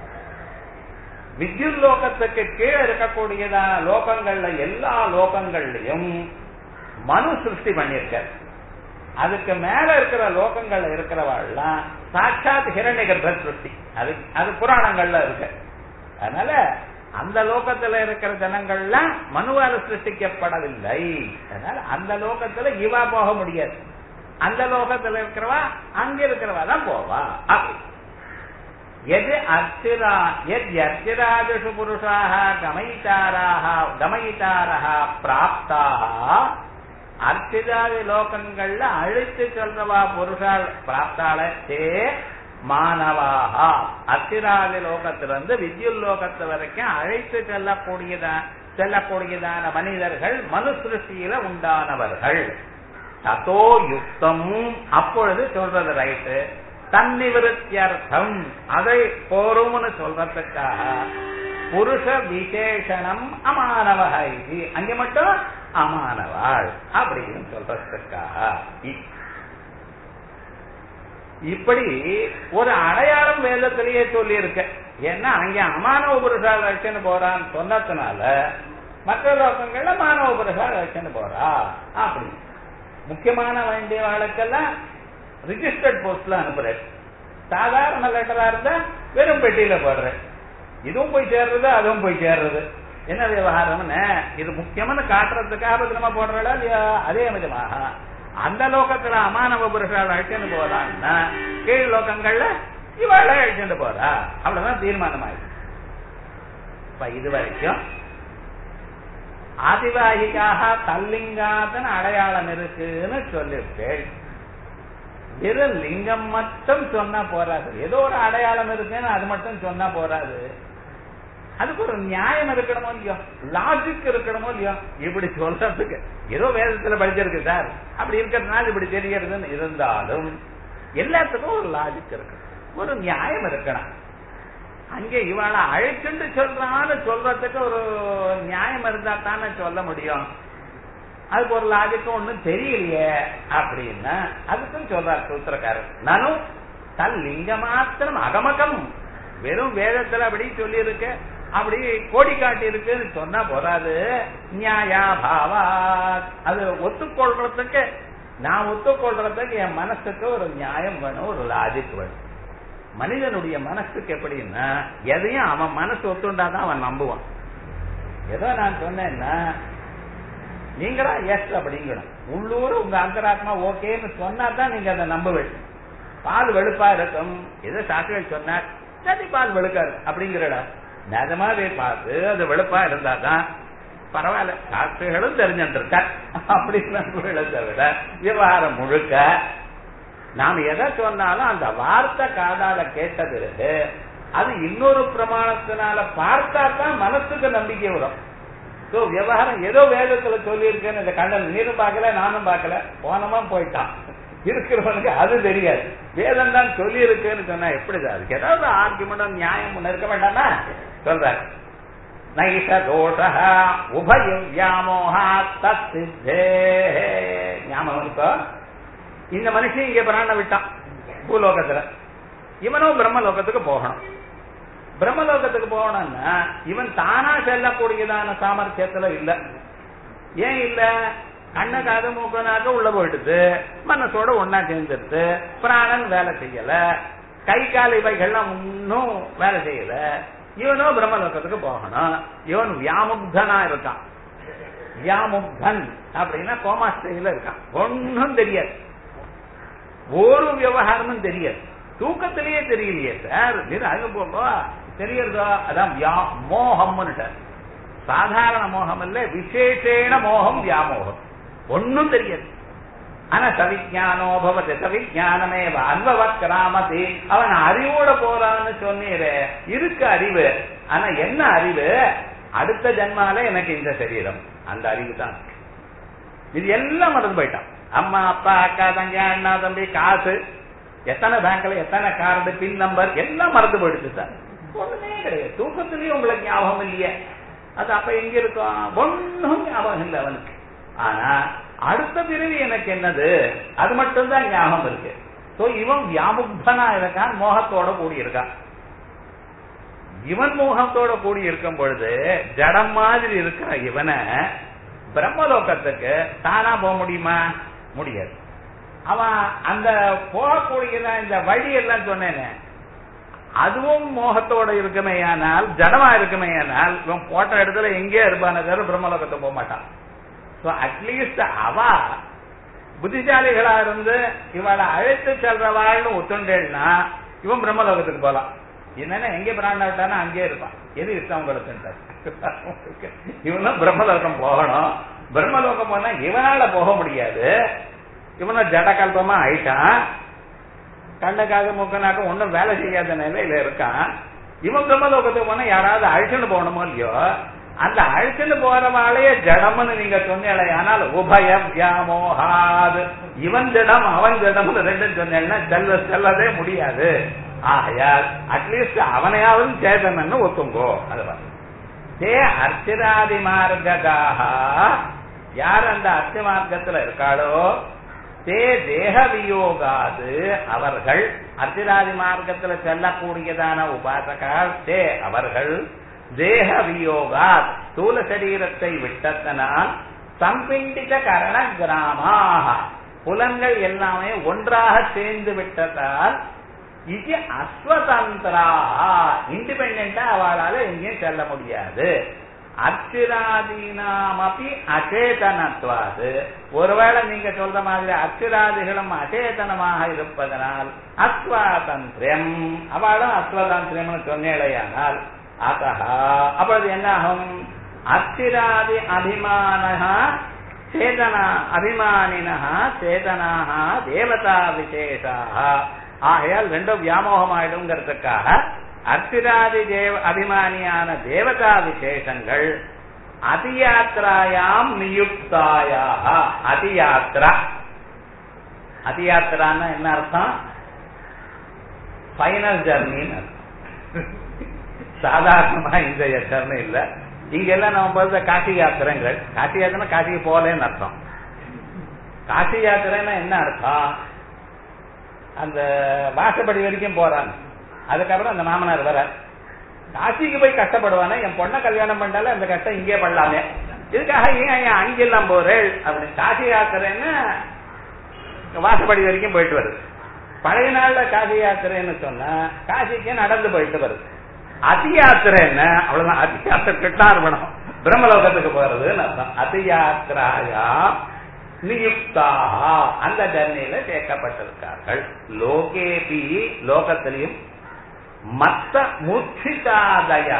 வித்யுத் லோகத்துக்கு கீழே இருக்கக்கூடியதான லோகங்கள்ல எல்லா லோகங்கள்லயும் மனு சிருஷ்டி பண்ணியிருக்கார் அதுக்கு மேல இருக்கிற லோகங்கள்ல இருக்கிறவாள்லாம் சாட்சாத் ஹிரண்ய கர்ப்ப சிருஷ்டி அது அது புராணங்கள்ல இருக்கு அதனால அந்த லோகத்துல இருக்கிற ஜனங்கள்லாம் மனுவால சிருஷ்டிக்கப்படவில்லை அதனால அந்த லோகத்துல இவா போக முடியாது அந்த லோகத்துல இருக்கிறவா அங்க இருக்கிறவா தான் போவா அப்படி எது அர்ச்சிரா எத் அர்ச்சிராஜசு புருஷாக கமயித்தாராக கமயித்தாரக பிராப்தாக அர்ச்சிதாதி லோகங்கள்ல அழித்து சொல்றவா புருஷால் பிராப்தால தே மாணவாக அர்ச்சிராதி லோகத்திலிருந்து வித்யுல் லோகத்து வரைக்கும் அழைத்து செல்லக்கூடியதான் செல்லக்கூடியதான மனிதர்கள் மனு சிருஷ்டியில உண்டானவர்கள் ததோ யுக்தம் அப்பொழுது சொல்றது ரைட்டு தன்னிவிருத்தியர்த்தம் அதை போரும்னு சொல்றதுக்காக புருஷ விசேஷனம் அமானவக இது அங்க மட்டும் அமானவாள் அப்படின்னு சொல்றதுக்காக இப்படி ஒரு அடையாளம் வேதத்திலேயே சொல்லி இருக்க ஏன்னா அங்க அமானவ புருஷால் வச்சுன்னு போறான்னு சொன்னதுனால மற்ற லோகங்கள்ல மானவ புருஷால் வச்சுன்னு போறா அப்படி முக்கியமான வேண்டிய வாழ்க்கெல்லாம் ரிஜிஸ்டர்ட் போஸ்ட்ல அனுப்புறேன் சாதாரண லெட்டரா இருந்தா வெறும் பெட்டியில போடுறேன் இதுவும் போய் சேர்றது அதுவும் போய் சேர்றது என்ன விவகாரம்னு இது முக்கியமான காட்டுறதுக்காக பத்திரமா போடுறா இல்லையா அதே விதமாக அந்த லோகத்துல அமானவ புருஷால் அழிச்சுட்டு போறான்னா கீழ் லோகங்கள்ல இவாள அழிச்சுட்டு போறா அவ்வளவுதான் தீர்மானமாயிருக்கு இப்ப இது வரைக்கும் ஆதிவாகிக்காக தல்லிங்காதன் அடையாளம் இருக்குன்னு சொல்லியிருக்கேன் வெறும் லிங்கம் மட்டும் சொன்னா போறாது ஏதோ ஒரு அடையாளம் இருக்குன்னு அது மட்டும் சொன்னா போறாது அதுக்கு ஒரு நியாயம் இருக்கணுமோ இல்லையோ லாஜிக் இருக்கணுமோ இல்லையோ இப்படி சொல்றதுக்கு ஏதோ வேதத்துல படிச்சிருக்கு சார் அப்படி இருக்கிறதுனால இப்படி தெரியறதுன்னு இருந்தாலும் எல்லாத்துக்கும் ஒரு லாஜிக் இருக்கணும் ஒரு நியாயம் இருக்கணும் அங்கே இவளை அழைச்சுண்டு சொல்றான்னு சொல்றதுக்கு ஒரு நியாயம் இருந்தா தானே சொல்ல முடியும் அதுக்கு ஒரு லாஜிக்கும் ஒண்ணும் தெரியலையே அப்படின்னா அதுக்கும் சொல்றார் சூத்திரக்காரர் நானும் தன் லிங்க மாத்திரம் அகமகம் வெறும் வேதத்துல அப்படி சொல்லி இருக்க அப்படி கோடி காட்டி இருக்குன்னு சொன்னா போறாது நியாயா பாவா அது ஒத்துக்கொள்றதுக்கு நான் ஒத்துக்கொள்றதுக்கு என் மனசுக்கு ஒரு நியாயம் வேணும் ஒரு லாஜிக் வேணும் மனிதனுடைய மனசுக்கு எப்படின்னா எதையும் அவன் மனசு ஒத்துண்டாதான் அவன் நம்புவான் ஏதோ நான் சொன்னேன்னா நீங்களா எஸ் அப்படிங்கணும் உள்ளூர் உங்க அந்தராத்மா ஓகேன்னு சொன்னா தான் நீங்க அதை நம்ப வேண்டும் பால் வெளுப்பா இருக்கும் ஏதோ சாஸ்திரம் சொன்னார் சரி பால் வெளுக்காரு அப்படிங்கிறடா நிஜமாவே பார்த்து அது வெளுப்பா இருந்தாதான் பரவாயில்ல சாஸ்திரிகளும் தெரிஞ்சுட்டு இருக்க அப்படின்னு தவிர விவகாரம் முழுக்க நாம் எதை சொன்னாலும் அந்த வார்த்தை காதால கேட்டது அது இன்னொரு பிரமாணத்தினால பார்த்தா தான் மனசுக்கு நம்பிக்கை வரும் சோ விவகாரம் ஏதோ வேதத்துல சொல்லி இருக்கேன்னு இந்த கண்ணன் நீரும் பார்க்கல நானும் பார்க்கல போனமா போயிட்டான் இருக்கிறவனுக்கு அது தெரியாது வேதம் தான் சொல்லி இருக்குன்னு சொன்னா எப்படிதான் அதுக்கு ஏதாவது ஆர்குமெண்ட் நியாயம் ஒண்ணு இருக்க வேண்டாமா சொல்றாரு நைஷ தோஷ உபயம் வியாமோகா தத்தித்தே ஞாபகம் இருக்கோ இந்த மனுஷன் இங்க பிராண விட்டான் பூலோகத்துல இவனும் பிரம்மலோகத்துக்கு போகணும் பிரம்மலோகத்துக்கு போகணும்னா இவன் தானா செல்லக்கூடியதான சாமர்த்தியத்துல இல்ல ஏன் இல்ல கண்ணக்காக மூக்கனாக உள்ள போயிடுது மனசோட ஒன்னா சேர்ந்துருது பிராணன் வேலை செய்யல கை கால் இவைகள்லாம் ஒன்னும் வேலை செய்யல இவனும் பிரம்மலோகத்துக்கு போகணும் இவன் வியாமுக்தனா இருக்கான் வியாமுக்தன் அப்படின்னா கோமா ஸ்டேஜ்ல இருக்கான் ஒன்னும் தெரியாது ஒரு விவகாரமும் தெரியாது தூக்கத்திலேயே தெரியலையே சார் அங்க போகோ தெரியறதோ அதான் மோகம்னு சாதாரண மோகம் இல்ல விசேஷேன மோகம் வியாமோகம் ஒன்னும் தெரியாது ஆனா சவிஜானோ பவதி சவிஜானமே அன்பவத் கிராமதி அவன் அறிவோட போறான்னு சொன்னீரே இருக்கு அறிவு ஆனா என்ன அறிவு அடுத்த ஜென்மால எனக்கு இந்த சரீரம் அந்த அறிவு தான் இது எல்லாம் மறந்து போயிட்டான் அம்மா அப்பா அக்கா தங்கி அண்ணா தம்பி காசு எத்தனை பேங்க்ல எத்தனை கார்டு பின் நம்பர் எல்லாம் மறந்து போயிடுச்சு சார் ஒண்ணுமே கிடையாது தூக்கத்திலயும் உங்களுக்கு ஞாபகம் இல்லையே அது அப்ப எங்க இருக்கும் ஒன்னும் ஞாபகம் இல்லை அவனுக்கு ஆனா அடுத்த பிறவி எனக்கு என்னது அது மட்டும்தான் ஞாபகம் இருக்கு சோ இவன் வியாமுக்தனா இருக்கான் மோகத்தோட கூடி இருக்கான் இவன் மோகத்தோட கூடி இருக்கும் பொழுது ஜடம் மாதிரி இருக்கிற இவனை பிரம்மலோகத்துக்கு தானா போக முடியுமா முடியாது அவன் அந்த போகக்கூடியதான் இந்த வழி எல்லாம் சொன்னேனே அதுவும் மோகத்தோட இருக்குமேயானால் ஜடமா இருக்குமேயானால் இவன் போட்ட இடத்துல எங்கே இருப்பான தவிர பிரம்மலோகத்தை போக மாட்டான் சோ அட்லீஸ்ட் அவ புத்திசாலிகளா இருந்து இவளை அழைத்து செல்றவாள்னு ஒத்துண்டேன்னா இவன் பிரம்மலோகத்துக்கு போலாம் என்னன்னா எங்க பிராண விட்டானா அங்கே இருப்பான் எது இஷ்டம் உங்களுக்கு இவனும் பிரம்மலோகம் போகணும் பிரம்மலோகம் போனா இவனால போக முடியாது இவன ஜட கல்பமா ஆயிட்டான் கண்ணுக்காக மூக்கனாக ஒன்னும் வேலை செய்யாத நிலையில இருக்கான் இவன் பிரம்மலோகத்துக்கு போனா யாராவது அழிச்சுன்னு போகணுமோ இல்லையோ அந்த அழிச்சுன்னு போறவாளையே ஜடம்னு நீங்க சொன்னீங்களே ஆனால் உபயம் வியாமோகாது இவன் ஜடம் அவன் ஜடம்னு ரெண்டும் சொன்னேன்னா செல்ல செல்லவே முடியாது ஆகையால் அட்லீஸ்ட் அவனையாவது சேதனன்னு ஒத்துங்கோ அது தே அர்ச்சிராதி மார்க்காக யார் அந்த அர்ச்ச மார்க்கத்துல இருக்காளோ தே தேக வியோகாது அவர்கள் அர்ச்சிராதி மார்க்கத்துல செல்லக்கூடியதான உபாசகால் தே அவர்கள் தேக வியோகா ஸ்தூல சரீரத்தை விட்டதனால் சம்பிண்டித கரண கிராமாக புலன்கள் எல்லாமே ஒன்றாக சேர்ந்து விட்டதால் இது அஸ்வதந்திரா இண்டிபெண்டா அவளால எங்கேயும் செல்ல முடியாது அச்சிராதீனாமப்பி அச்சேதனத்வாது ஒருவேளை நீங்க சொல்ற மாதிரி அச்சிராதிகளும் அச்சேதனமாக இருப்பதனால் அஸ்வாதந்திரம் அவளும் அஸ்வதந்திரம்னு சொன்னேடையானால் அத்தா அப்பொழுது என்ன ஆகும் அச்சிராதி அபிமான சேதனா அபிமானினா சேதனாக தேவதா விசேஷாக ஆகையால் ரெண்டும் வியாமோகம் ஆயிடுங்கிறதுக்காக அர்த்திராதி தேவ அபிமானியான தேவதா விசேஷங்கள் அதியாத்திராயாம் நியுக்தாயாக அதியாத்ரா அதியாத்திரான்னா என்ன அர்த்தம் ஃபைனல் ஜர்னின்னு சாதாரணமா இந்த ஜர்னி இல்ல இங்க எல்லாம் நம்ம பார்த்த காசி யாத்திரைங்கள் காசி யாத்திரை காசிக்கு போகலன்னு அர்த்தம் காசி யாத்திரைன்னா என்ன அர்த்தம் அந்த வாசப்படி வரைக்கும் போறாங்க அதுக்கப்புறம் அந்த மாமனார் வர காசிக்கு போய் கஷ்டப்படுவானே என் பொண்ணை கல்யாணம் பண்ணால அந்த கஷ்டம் இங்கே பண்ணலாமே இதுக்காக ஏன் ஏன் அங்கெல்லாம் போறேள் அப்படி காசி யாத்திரைன்னு வாசப்படி வரைக்கும் போயிட்டு வருது பழைய நாள்ல காசி யாத்திரைன்னு சொன்னா காசிக்கு நடந்து போயிட்டு வருது அதி யாத்திரை என்ன அவ்வளவுதான் அதி யாத்திரை கிருஷ்ணார்பணம் பிரம்மலோகத்துக்கு போறதுன்னு அர்த்தம் அதி யாத்திராயா நியுக்தாக அந்த ஜன்னியில சேர்க்கப்பட்டிருக்கார்கள் லோகேபி லோகத்திலையும் மத்த மூர்ச்சிதாதய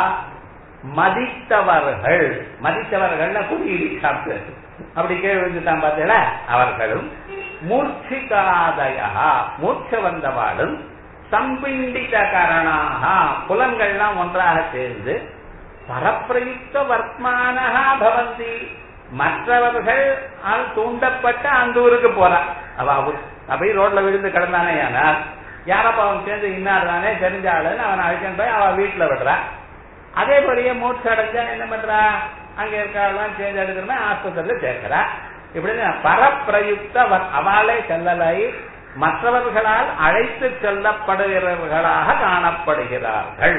மதித்தவர்கள் மதித்தவர்கள் குடியிடி சாப்பிட்டு அப்படி கீழே விழுந்துட்டான் பார்த்தீங்களா அவர்களும் மூர்ச்சிகாதய மூர்ச்ச வந்தவாடும் சம்பிண்டித கரணாக புலன்கள்லாம் ஒன்றாக சேர்ந்து பரப்பிரயுக்த வர்த்தமானகா பவந்தி மற்றவர்கள் ஆள் தூண்டப்பட்ட அந்த ஊருக்கு போறான் அவ அவ- அப்படி ரோட்ல விழுந்து கிடந்தானே ஆனால் யாரப்ப அவன் சேர்ந்து இன்னாடுறானே தெரிஞ்ச ஆளுன்னு அவனை அழைச்சிட்டு போய் அவ வீட்டுல விடுறான் அதே போலயே மூச்சு அடைஞ்சா என்ன பண்றா அங்க இருக்கலாம் சேஞ்ச் எடுக்கிறனா ஆஸ்பத்திரியில சேர்க்கிறா இப்படின்னு பரப்பிரயுக்த வ- அவளே செல்லலை மற்றவர்களால் அழைத்து செல்லப்படுகிறவர்களாக காணப்படுகிறார்கள்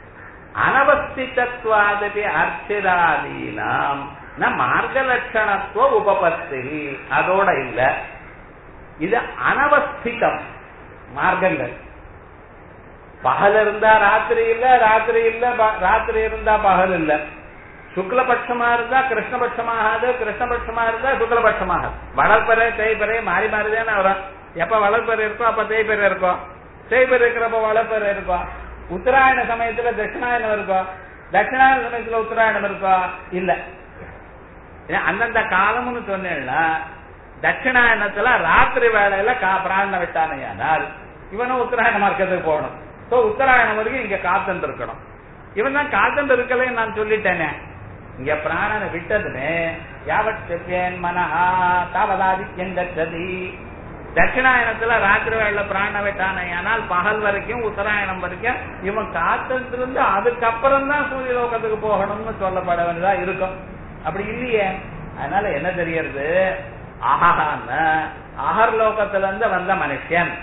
அனவஸ்திதத்வாதபி அர்ச்சிராதீனாம் ந மார்கலட்சணத்துவ உபபத்தி அதோட இல்ல இது அனவஸ்திதம் மார்க்கங்கள் பகல் இருந்தா ராத்திரி இல்ல ராத்திரி இல்ல ப- ராத்திரி இருந்தா பகல் இல்ல சுக்லபட்சமா இருந்தா கிருஷ்ணபட்சமாகாது கிருஷ்ணபட்சமா இருந்தா சுக்லபட்சமாகாது வளர்ப்பறை தேய்ப்பறை மாறி மாறிதானே வரும் எப்ப வளர்ப்பறை இருக்கோ அப்ப தேய்ப்பறை இருக்கும் தேய்ப்பறை இருக்கிறப்ப வளர்ப்பறை இருக்கும் உத்தராயண சமயத்துல தட்சிணாயனம் இருக்கும் தட்சிணாயன சமயத்துல உத்தராயணம் இருக்கும் இல்ல ஏன் அந்தந்த காலம்னு சொன்னேன்னா தட்சிணாயனத்துல ராத்திரி வேலையில கா பிராண விட்டானையானால் இவனும் உத்தராயண மார்க்கத்துக்கு போகணும் சோ உத்தராயணம் வரைக்கும் இங்க காத்துட்டு இருக்கணும் இவன் தான் காத்துட்டு இருக்கலன்னு நான் சொல்லிட்டேனே இங்க பிராணனை விட்டதுமே யாவத் செப்பேன் மனஹா தாவதாதித்யம் கச்சதி தட்சிணாயனத்துல ராத்திரி வேளையில பிராண விட்டானையானால் பகல் வரைக்கும் உத்தராயணம் வரைக்கும் இவன் காத்துட்டு இருந்து அதுக்கப்புறம் தான் சூரிய லோகத்துக்கு போகணும்னு சொல்லப்பட வேண்டியதா இருக்கும் அப்படி இல்லையே அதனால என்ன தெரியறது அகஹான அகர்லோகத்துல இருந்து வந்த மனுஷன்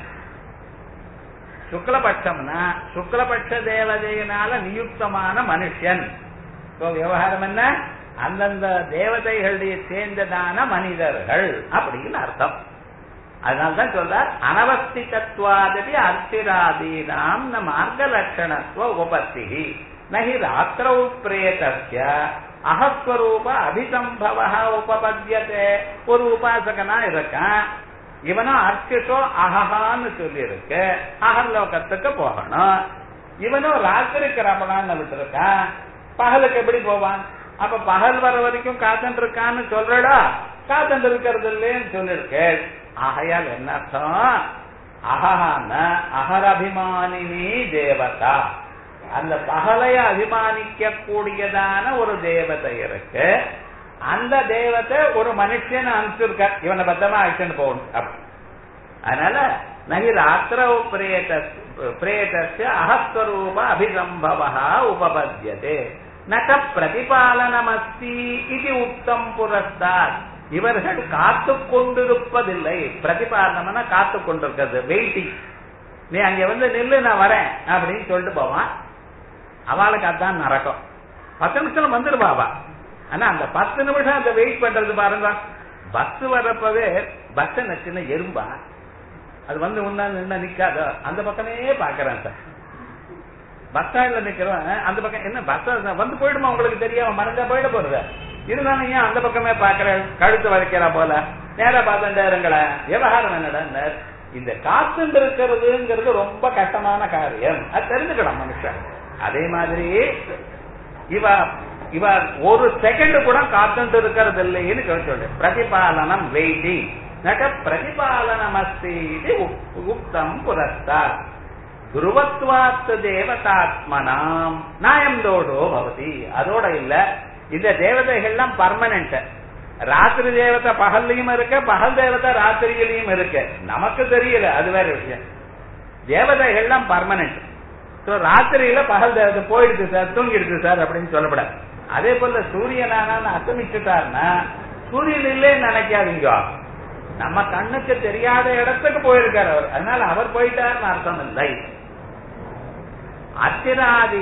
சுக்லபட்சம்னா சுக்லபட்ச தேவதையினால நியுக்தமான மனுஷன் So, விவகாரம் என்ன அந்தந்த தேவதைகளுடைய சேர்ந்ததான மனிதர்கள் அப்படின்னு அர்த்தம் அதனால்தான் சொல்றார் அனவஸ்திகத்வாதபி அர்ச்சிராதீனாம் ந மார்க்க லட்சணத்துவ உபத்தி நகி ராத்திரௌ பிரேதஸ்ய அகஸ்வரூப அபிசம்பவ உபபத்தியதே ஒரு உபாசகனா இருக்கான் இவனும் அர்ச்சிஷோ அகஹான்னு சொல்லி இருக்கு அகர்லோகத்துக்கு போகணும் இவனும் ராத்திரிக்கு ரமணான்னு விட்டுருக்கான் பகலுக்கு எப்படி போவான் அப்ப பகல் வர வரைக்கும் காத்துட்டு இருக்கான்னு சொல்றடா காத்துட்டு இருக்கிறது இல்லைன்னு சொல்லிருக்கு ஆகையால் என்ன அர்த்தம் அகஹான அகரபிமானினி தேவதா அந்த பகலைய அபிமானிக்க கூடியதான ஒரு தேவதை இருக்கு அந்த தேவத்தை ஒரு மனுஷன் அனுப்பிச்சிருக்க இவனை பத்திரமா அழைச்சுட்டு போகணும் அப்படி. அதனால நகி ராத்திர பிரேத பிரேதஸ்ய அகஸ்வரூப அபிசம்பவ உபபத்தியதே நக பிரதிபாலனமஸ்தி இது உத்தம் புரஸ்தார் இவர்கள் காத்து கொண்டிருப்பதில்லை பிரதிபாலனம்னா காத்து கொண்டிருக்கிறது வெயிட்டிங் நீ அங்க வந்து நில்லு நான் வரேன் அப்படின்னு சொல்லிட்டு போவான் அவளுக்கு அதான் நடக்கும் பத்து நிமிஷம் வந்துருவா அவ ஆனா அந்த பத்து நிமிஷம் அந்த வெயிட் பண்றது பாருங்க பஸ் வர்றப்பவே பஸ் நச்சுன்னு எறும்பா அது வந்து உன்னா நின்னா நிக்காத அந்த பக்கமே பாக்குறேன் சார் பஸ் ஸ்டாண்ட்ல நிக்கிறவன் அந்த பக்கம் என்ன பஸ் வந்து போயிடுமா உங்களுக்கு தெரியாம மறைஞ்சா போயிட போறது இருந்தாலும் ஏன் அந்த பக்கமே பாக்குற கழுத்து வளைக்கிறா போல நேரா பார்த்துட்டே இருங்களேன் விவகாரம் என்னடா இந்த காத்துண்டு இருக்கிறதுங்கிறது ரொம்ப கஷ்டமான காரியம் அது தெரிஞ்சுக்கணும் மனுஷன் அதே மாதிரி இவ இவ ஒரு செகண்ட் கூட காத்துட்டு இருக்கிறது இல்லைன்னு சொல்லு பிரதிபாலனம் வெயிட்டிங் நக பிரதிபாலனம் அஸ்தி இது உக்- உக்தம் புரஸ்தா துருவத்வாத்து தேவதாத்மனாம் நாயம் தோடோ பவதி அதோட இல்ல இந்த தேவதைகள்லாம் பர்மனன்ட் ராத்திரி தேவதை பகல்லையும் இருக்க பகல் தேவதை ராத்திரியிலையும் இருக்கு நமக்கு தெரியல அது வேற விஷயம் தேவதைகள்லாம் பர்மனன்ட் சோ ராத்திரியில பகல் தேவதை போயிடுது சார் தூங்கிடுது சார் அப்படின்னு சொல்லப்படாது அதே போல சூரியனான அஸ்தமிச்சுட்டாருன்னா சூரியன் இல்லைன்னு நினைக்காதீங்க நம்ம கண்ணுக்கு தெரியாத இடத்துக்கு போயிருக்காரு அவர் அதனால அவர் போயிட்டாருன்னு அர்த்தம் இல்லை அத்திராதி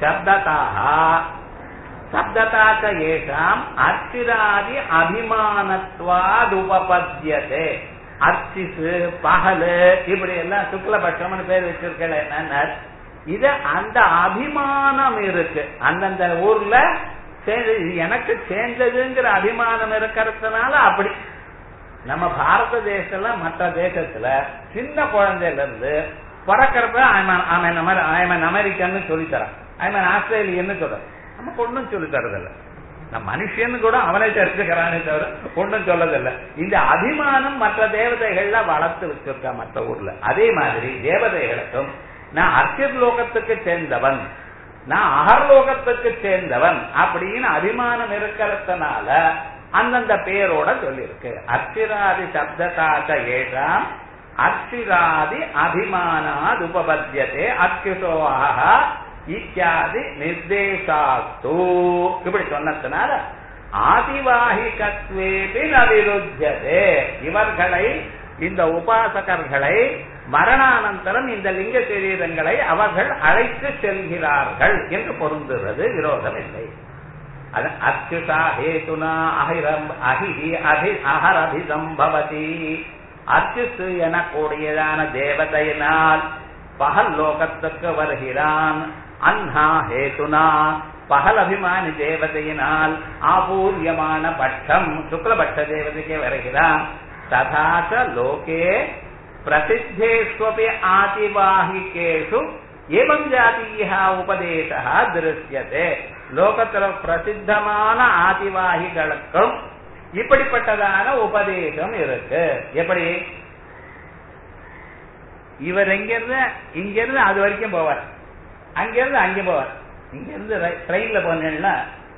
சப்ததாக சப்ததாக ஏஷாம் அர்ச்சிராதி அபிமானத்வாது உபபத்தியதே அர்ச்சிசு பகலு இப்படி எல்லாம் சுக்லபட்சம்னு பேர் வச்சிருக்கல என்னன்னா இது அந்த அபிமானம் இருக்கு அந்தந்த ஊர்ல சேர்ந்து இது எனக்கு சேர்ந்ததுங்கிற அபிமானம் இருக்கிறதுனால அப்படி நம்ம பாரத தேசத்துல மற்ற தேசத்துல சின்ன குழந்தையில இருந்து பிறக்கிறப்ப ஐமன் அமெரிக்கன்னு சொல்லி தரான் ஐமன் ஆஸ்திரேலியன்னு சொல்றேன் நமக்கு ஒன்றும் சொல்லி தரதில்ல நம்ம மனுஷன்னு கூட அவனை தெரிஞ்சுக்கிறானே தவிர ஒன்றும் சொல்லதில்ல இந்த அபிமானம் மற்ற தேவதைகள்ல வளர்த்து வச்சிருக்கா மற்ற ஊர்ல அதே மாதிரி தேவதைகளுக்கும் நான் அர்ச்சிர் லோகத்துக்கு சேர்ந்தவன் நான் அகர்லோகத்துக்கு சேர்ந்தவன் அப்படின்னு அபிமானம் இருக்கிறதுனால அந்தந்த பேரோட சொல்லியிருக்கு அர்ச்சிராதி சப்ததாச்ச ஏஷாம் அர்ச்சிராதி அபிமானாத் உபபத்தியதே அத்யுசோஹ இத்தியாதி நிர்தேசாஸ்து இப்படி சொன்னதுனால ஆதிவாகிகத்வேபி நவிருத்தியதே இவர்களை இந்த உபாசகர்களை மரணானந்தரம் இந்த லிங்க சரீரங்களை அவர்கள் அழைத்து செல்கிறார்கள் என்று பொருந்துகிறது விரோதம் இல்லை அது அச்சுதா ஹேதுனா அகிரம் அஹிஹி அபி அகரபிசம்பவதி அச்சுத்து எனக்கூடியதான தேவதையினால் பகல் லோகத்துக்கு வருகிறான் அன்ஹா ஹேதுனா பகல் அபிமானி தேவதையினால் ஆபூரியமான பட்சம் சுக்லபட்ச தேவதைக்கு வருகிறான் ததாச்ச லோகே பிரசித்தேஷ்வபி ஆதிவாகிகேஷு ஏவம் ஜாதீய உபதேச திருஷ்யதே லோகத்துல பிரசித்தமான ஆதிவாகிகளுக்கும் இப்படிப்பட்டதான உபதேசம் இருக்கு எப்படி இவர் எங்கிருந்து இங்கிருந்து அது வரைக்கும் போவார் அங்கிருந்து அங்கே போவார் இங்கிருந்து ட்ரெயின்ல போனேன்னா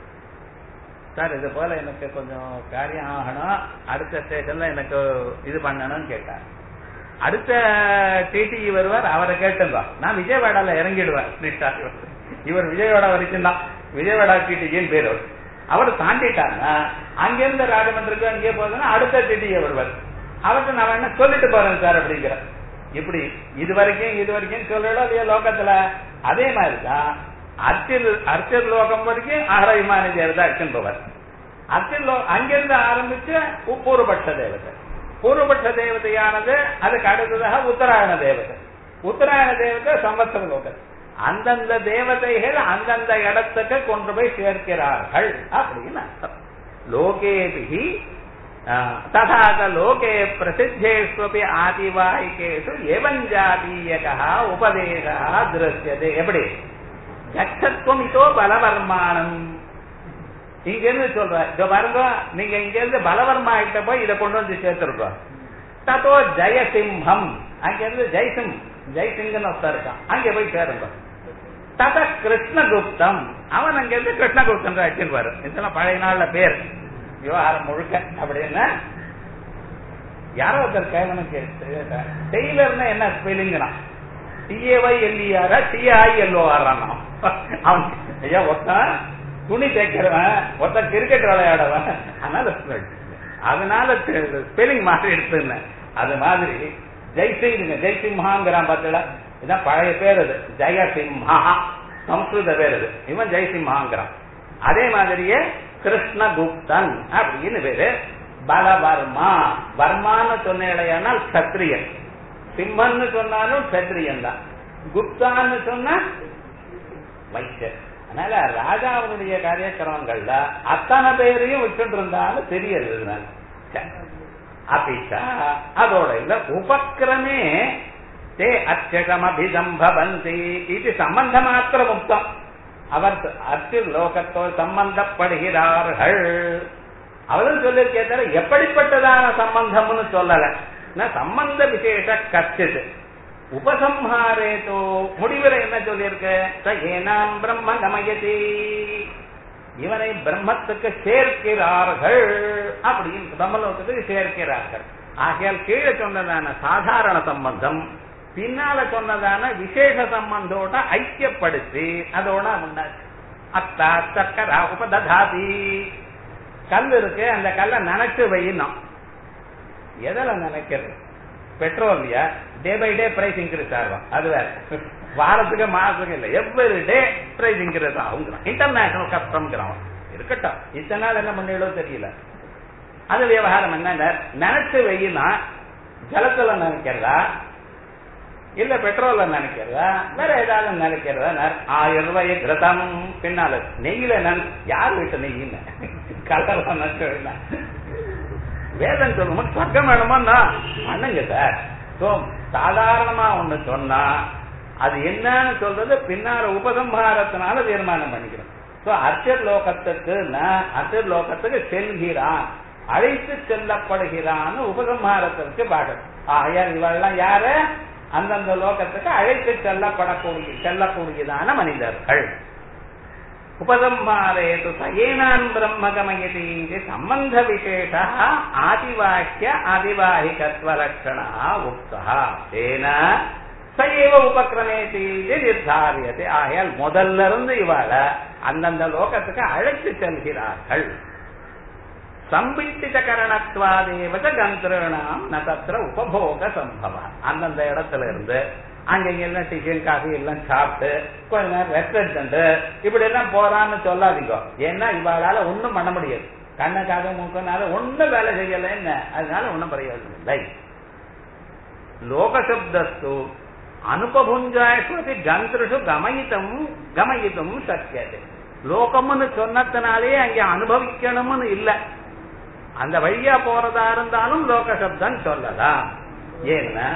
சார் இது போல எனக்கு கொஞ்சம் காரியம் ஆகணும் அடுத்த ஸ்டேஷன்ல எனக்கு இது பண்ணணும்னு கேட்டார் அடுத்த டிடிஇ வருவார் அவரை கேட்டுங்க நான் விஜயவாடால இறங்கிடுவேன் இவர் விஜயவாடா வரைக்கும் தான் விஜயவாடா டிடிஇன்னு பேர் அவர் அவர் தாண்டிட்டாருன்னா அங்கிருந்து ராஜமன்றத்துக்கு அங்கே போதுன்னா அடுத்த டிடிஏ வருவார் அவர்கிட்ட நான் என்ன சொல்லிட்டு போறேன் சார் அப்படிங்கிற இப்படி இது வரைக்கும் இது வரைக்கும் சொல்லலாம் இல்லையா லோகத்துல அதே மாதிரிதான் அர்ச்சர் அர்ச்சர் லோகம் வரைக்கும் அகர விமான தேவதை அர்ச்சன் போவார் அர்ச்சர் லோ அங்கிருந்து ஆரம்பிச்சு பூர்வபட்ச தேவதை பூர்வபட்ச தேவதையானது அதுக்கு அடுத்ததாக உத்தராயண தேவதை உத்தராயண தேவதை சம்பத்சர லோகம் அந்தந்த தேவதைகள் அந்தந்த இடத்துக்கு கொண்டு போய் சேர்க்கிறார்கள் அப்படின்னு அர்த்தம் லோகேபிகி ததாக லோகே பிரசித்தேஷ்வபி ஆதிவாயிகேஷு எவன் ஜாதீயகா உபதேசா திருஷ்யதே எப்படி ஜட்சத்துவம் இதோ பலவர்மானம் இங்க இருந்து சொல்ற இதோ பாருங்க நீங்க இங்க இருந்து பலவர்மா கிட்ட போய் இதை கொண்டு வந்து சேர்த்துருக்கோம் தத்தோ ஜெயசிம்ஹம் அங்க இருந்து ஜெய்சிம் ஜெய்சிங்கன்னு ஒருத்தர் இருக்கான் அங்க போய் சேருங்க தத கிருஷ்ணகுப்தம் அவன் அங்க இருந்து கிருஷ்ணகுப்தன் வச்சிருப்பாரு இதெல்லாம் பழைய நாள்ல பேர் விவகாரம் முழுக்க அப்படின்னா யாரோ ஒருத்தர் கேவனும் கேட்டார் டெய்லர்னா என்ன ஸ்பெல்லிங்னா டிஏஒய் எல்இஆரா டிஐ எல்ஓஆர்னா அவன் ஐயா ஒருத்தன் துணி தைக்கிறவன் ஒருத்தன் கிரிக்கெட் விளையாடவன் அதனால அதனால ஸ்பெல்லிங் மாறி எடுத்துன்னு அது மாதிரி ஜெய்சிங் ஜெய்சிம்ஹாங்கிறான் பார்த்தல இதான் பழைய பேர் அது ஜெயசிம்ஹா சம்ஸ்கிருத பேர் அது இவன் ஜெய்சிம்ஹாங்கிறான் அதே மாதிரியே கிருஷ்ணகுப்தன் அப்படின்னு பேரு பலவர்மா வர்மான்னு சொன்னால் சத்திரியன் சிம்மன்னு சொன்னாலும் சத்திரியன் தான் குப்தான்னு சொன்னா வைத்தியர் அதனால ராஜாவுடைய காரியக்கிரமங்கள்ல அத்தனை பேரையும் வச்சுட்டு இருந்தாலும் தெரியறது அபிச்சா அதோட இல்ல உபக்கிரமே தே அச்சகமபிதம்பவந்தி இது சம்பந்த மாத்திர முக்தம் அவர் அர்ஜுன் லோகத்தோடு சம்பந்தப்படுகிறார்கள் அவரும் சொல்லியிருக்கே தவிர எப்படிப்பட்டதான சம்பந்தம்னு சொல்லல சம்பந்த விசேஷ கச்சிது உபசம்ஹாரேதோ முடிவுரை என்ன சொல்லியிருக்க ஏனாம் பிரம்ம கமயதி இவனை பிரம்மத்துக்கு சேர்க்கிறார்கள் அப்படின்னு பிரம்மலோகத்துக்கு சேர்க்கிறார்கள் ஆகையால் கீழே சொன்னதான சாதாரண சம்பந்தம் பின்னால சொன்னதான விசேஷ சம்பந்தோட ஐக்கியப்படுத்தி அதோட முன்னாடி அத்தா சக்கரா உபததாதி கல் இருக்கு அந்த கல்லை நினைச்சு வையணும் எதில் நினைக்கிறது பெட்ரோல்யா day by day price increase ஆகும் அது வேற வாரத்துக்கு மாசத்துக்கு இல்ல எவ்வளவு டே பிரைஸ் இன்க்ரீஸ் ஆகும் இன்டர்நேஷனல் கஸ்டம்ங்கிறான் இருக்கட்டும் இத்தனை நாள் என்ன பண்ணிடோ தெரியல அது விவகாரம் என்ன நினைச்சு வெயினா ஜலத்துல நினைக்கிறதா இல்ல பெட்ரோல்ல நினைக்கிறதா வேற ஏதாவது நினைக்கிறதா ஆயிரம் ரூபாய் கிரதம் பின்னால நெய்யில நன் யார் வீட்டு நெய்யின்னு கலர்ல நினைச்சு வேதம் சொல்லணும் சொர்க்கம் வேணுமா பண்ணுங்க சார் சோ சாதாரணமா ஒண்ணு சொன்னா அது என்னன்னு சொல்றது பின்னால உபசம்ஹாரத்தினால தீர்மானம் பண்ணிக்கிறோம் சோ அர்ச்சர் லோகத்துக்கு அர்ச்சர் லோகத்துக்கு செல்கிறான் அழைத்து செல்லப்படுகிறான்னு உபசம்ஹாரத்திற்கு பாடம் ஆயார் இவெல்லாம் யாரு அந்தந்த லோகத்துக்கு அழைத்து செல்லப்படக்கூடிய செல்லக்கூடியதான மனிதர்கள் உபசம்ஹாரேது சயேனான் பிரம்மகமயதி சம்பந்த விசேஷ ஆதிவாக்கிய ஆதிவாகிகத்வலட்சணா உக்தா தேன சைவ உபக்கிரமேதி நிர்தாரியத்தை ஆகையால் முதல்ல இருந்து இவாள அந்தந்த லோகத்துக்கு அழைத்து செல்கிறார்கள் சம்பித்தித கரணத்வாதேவத கந்திரணாம் ந தத்திர உபபோக சம்பவ அந்தந்த இடத்துல இருந்து அங்க எல்லாம் டிஃபன் காஃபி எல்லாம் சாப்பிட்டு கொஞ்ச நேரம் ரெஸ்ட் எடுத்துட்டு இப்படி எல்லாம் போறான்னு சொல்லாதீங்க ஏன்னா இவாளால ஒண்ணும் பண்ண முடியாது கண்ணுக்காக மூக்கனால ஒண்ணும் வேலை செய்யல என்ன அதனால ஒண்ணும் பிரயோஜனம் இல்லை லோகசப்தஸ்து அனுபபுஞ்சாயஸ்வதி கந்திருஷு கமயித்தம் கமயித்தும் சக்கியது லோகம்னு சொன்னதுனாலே அங்க அனுபவிக்கணும்னு இல்ல அந்த வழியா போறதா இருந்தாலும் லோக சப்தம் சொல்லலாம் ஏன்னா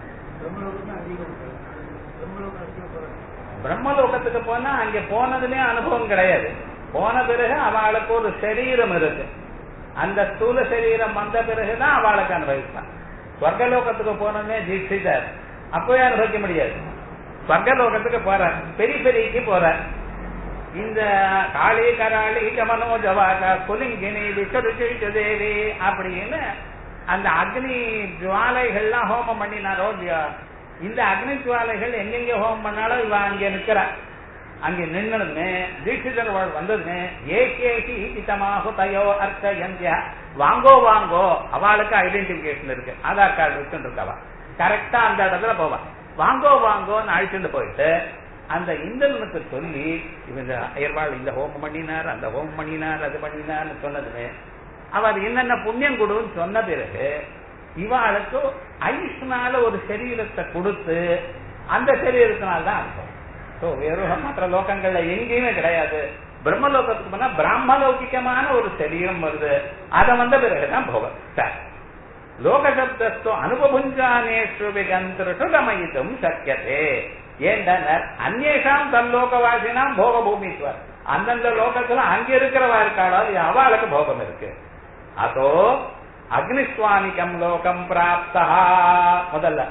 பிரம்மலோகத்துக்கு போனா அங்க போனதுமே அனுபவம் கிடையாது போன பிறகு அவளுக்கு ஒரு சரீரம் இருக்கு அந்த ஸ்தூல சரீரம் வந்த பிறகுதான் அவளுக்கு அனுபவிப்பான் ஸ்வர்கலோகத்துக்கு போனதுமே தீட்சிதர் அப்பவே அனுபவிக்க முடியாது ஸ்வர்கலோகத்துக்கு போற பெரிய பெரியக்கு போற இந்த காளி கராளி கமனோ ஜவாக குலிங்கினி விசருச்ச தேவி அப்படின்னு அந்த அக்னி ஜுவாலைகள்லாம் ஹோமம் பண்ணினாரோ இல்லையா இந்த அக்னி ஜுவாலைகள் எங்கெங்க ஹோமம் பண்ணாலும் இவ அங்க நிக்கிறா அங்க நின்னுமே தீட்சிதர் வந்ததுமே ஏகேகி இத்தமாக தயோ அர்த்த எந்தியா வாங்கோ வாங்கோ அவளுக்கு ஐடென்டிபிகேஷன் இருக்கு ஆதார் கார்டு வச்சுட்டு இருக்கவா கரெக்டா அந்த இடத்துல போவா வாங்கோ வாங்கோன்னு அழிச்சுட்டு போயிட்டு அந்த இந்திரனுக்கு சொல்லி இவங்க அயர்வாள் இந்த ஹோமம் பண்ணினார் அந்த ஹோமம் பண்ணினார் அது பண்ணினார்னு சொன்னதுமே அவர் என்னென்ன புண்ணியம் கொடுன்னு சொன்ன பிறகு இவாளுக்கு ஐஸ்னால ஒரு சரீரத்தை கொடுத்து அந்த சரீரத்தினால தான் அர்த்தம் ஸோ வெறும் மற்ற லோகங்கள்ல எங்கேயுமே கிடையாது பிரம்மலோகத்துக்கு போனா பிராமலௌகிகமான ஒரு சரீரம் வருது அதை வந்த பிறகுதான் போகும் சார் லோகசப்தஸ்து அனுபபுஞ்சானேஷு விகந்திருஷு கமயித்தும் சக்கியதே ஏண்டனர் அந்நேஷாம் தல்லோகவாசினாம் போக பூமிஸ்வர் அந்தந்த லோகத்துல அங்க இருக்கிறவா இருக்காளோ அது அவளுக்கு போகம் இருக்கு அதோ அக்னிஸ்வாமிகம் லோகம் பிராப்தா முதல்ல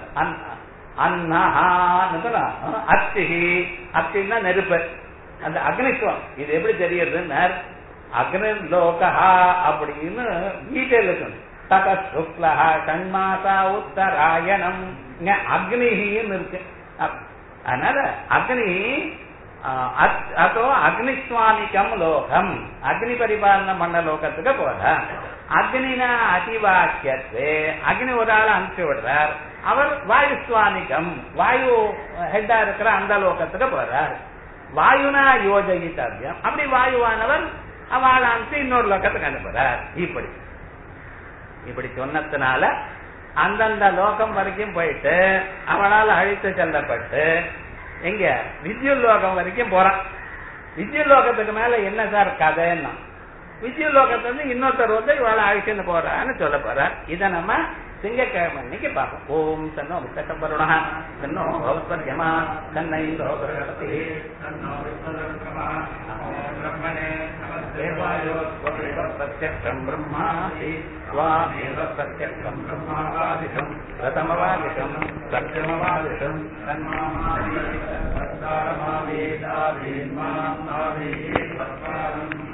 அன்னஹா அத்திஹி அத்தின்னா நெருப்பு அந்த அக்னிஸ்வாமி இது எப்படி தெரியுதுன்னு அக்னி லோகா அப்படின்னு டீட்டெயில் இருக்கு தத சுக்லஹா கண்மாசா உத்தராயணம் இங்க அக்னிஹின்னு இருக்கு அதனால அக்னி அதோ அக்னிஸ்வாமிகம் லோகம் அக்னி பரிபாலனம் பண்ண லோகத்துக்கு போற அக்னினா அதிவாக்கியத்து அக்னி ஒரு ஆள் அனுப்பிச்சு விடுறார் அவர் வாயு சுவாமிகம் வாயு ஹெட்டா இருக்கிற அந்த லோகத்துக்கு போறார் வாயுனா யோஜகித்தவியம் அப்படி வாயுவானவர் அவள் அனுப்பிச்சு இன்னொரு லோகத்துக்கு அனுப்புறார் இப்படி இப்படி சொன்னதுனால அந்தந்த லோகம் வரைக்கும் போயிட்டு அவளால் அழித்து செல்லப்பட்டு எங்க வித்யுல் லோகம் வரைக்கும் போறான் வித்யுல் லோகத்துக்கு மேல என்ன சார் கதைன்னா வித்யுல் லோகத்துல இருந்து இன்னொருத்தர் வந்து இவளை அழிச்சுன்னு போறான்னு சொல்ல போறார் இதை நம்ம திங்கக்கிழமை அன்னைக்கு பார்ப்போம் ஓம் தன்னோ வித்தகம் வருணா தன்னோ பவத்வர்யமா தன்னை லோகரதி தேவாயோ பிரத்யக்ஷம் பிரம்மாசி स्वामेव प्रत्यक्षम् ब्रह्मावादिशम् रतमवादिशम् सत्यमवादिशम् तन्मामावेदावेदावेन्माम्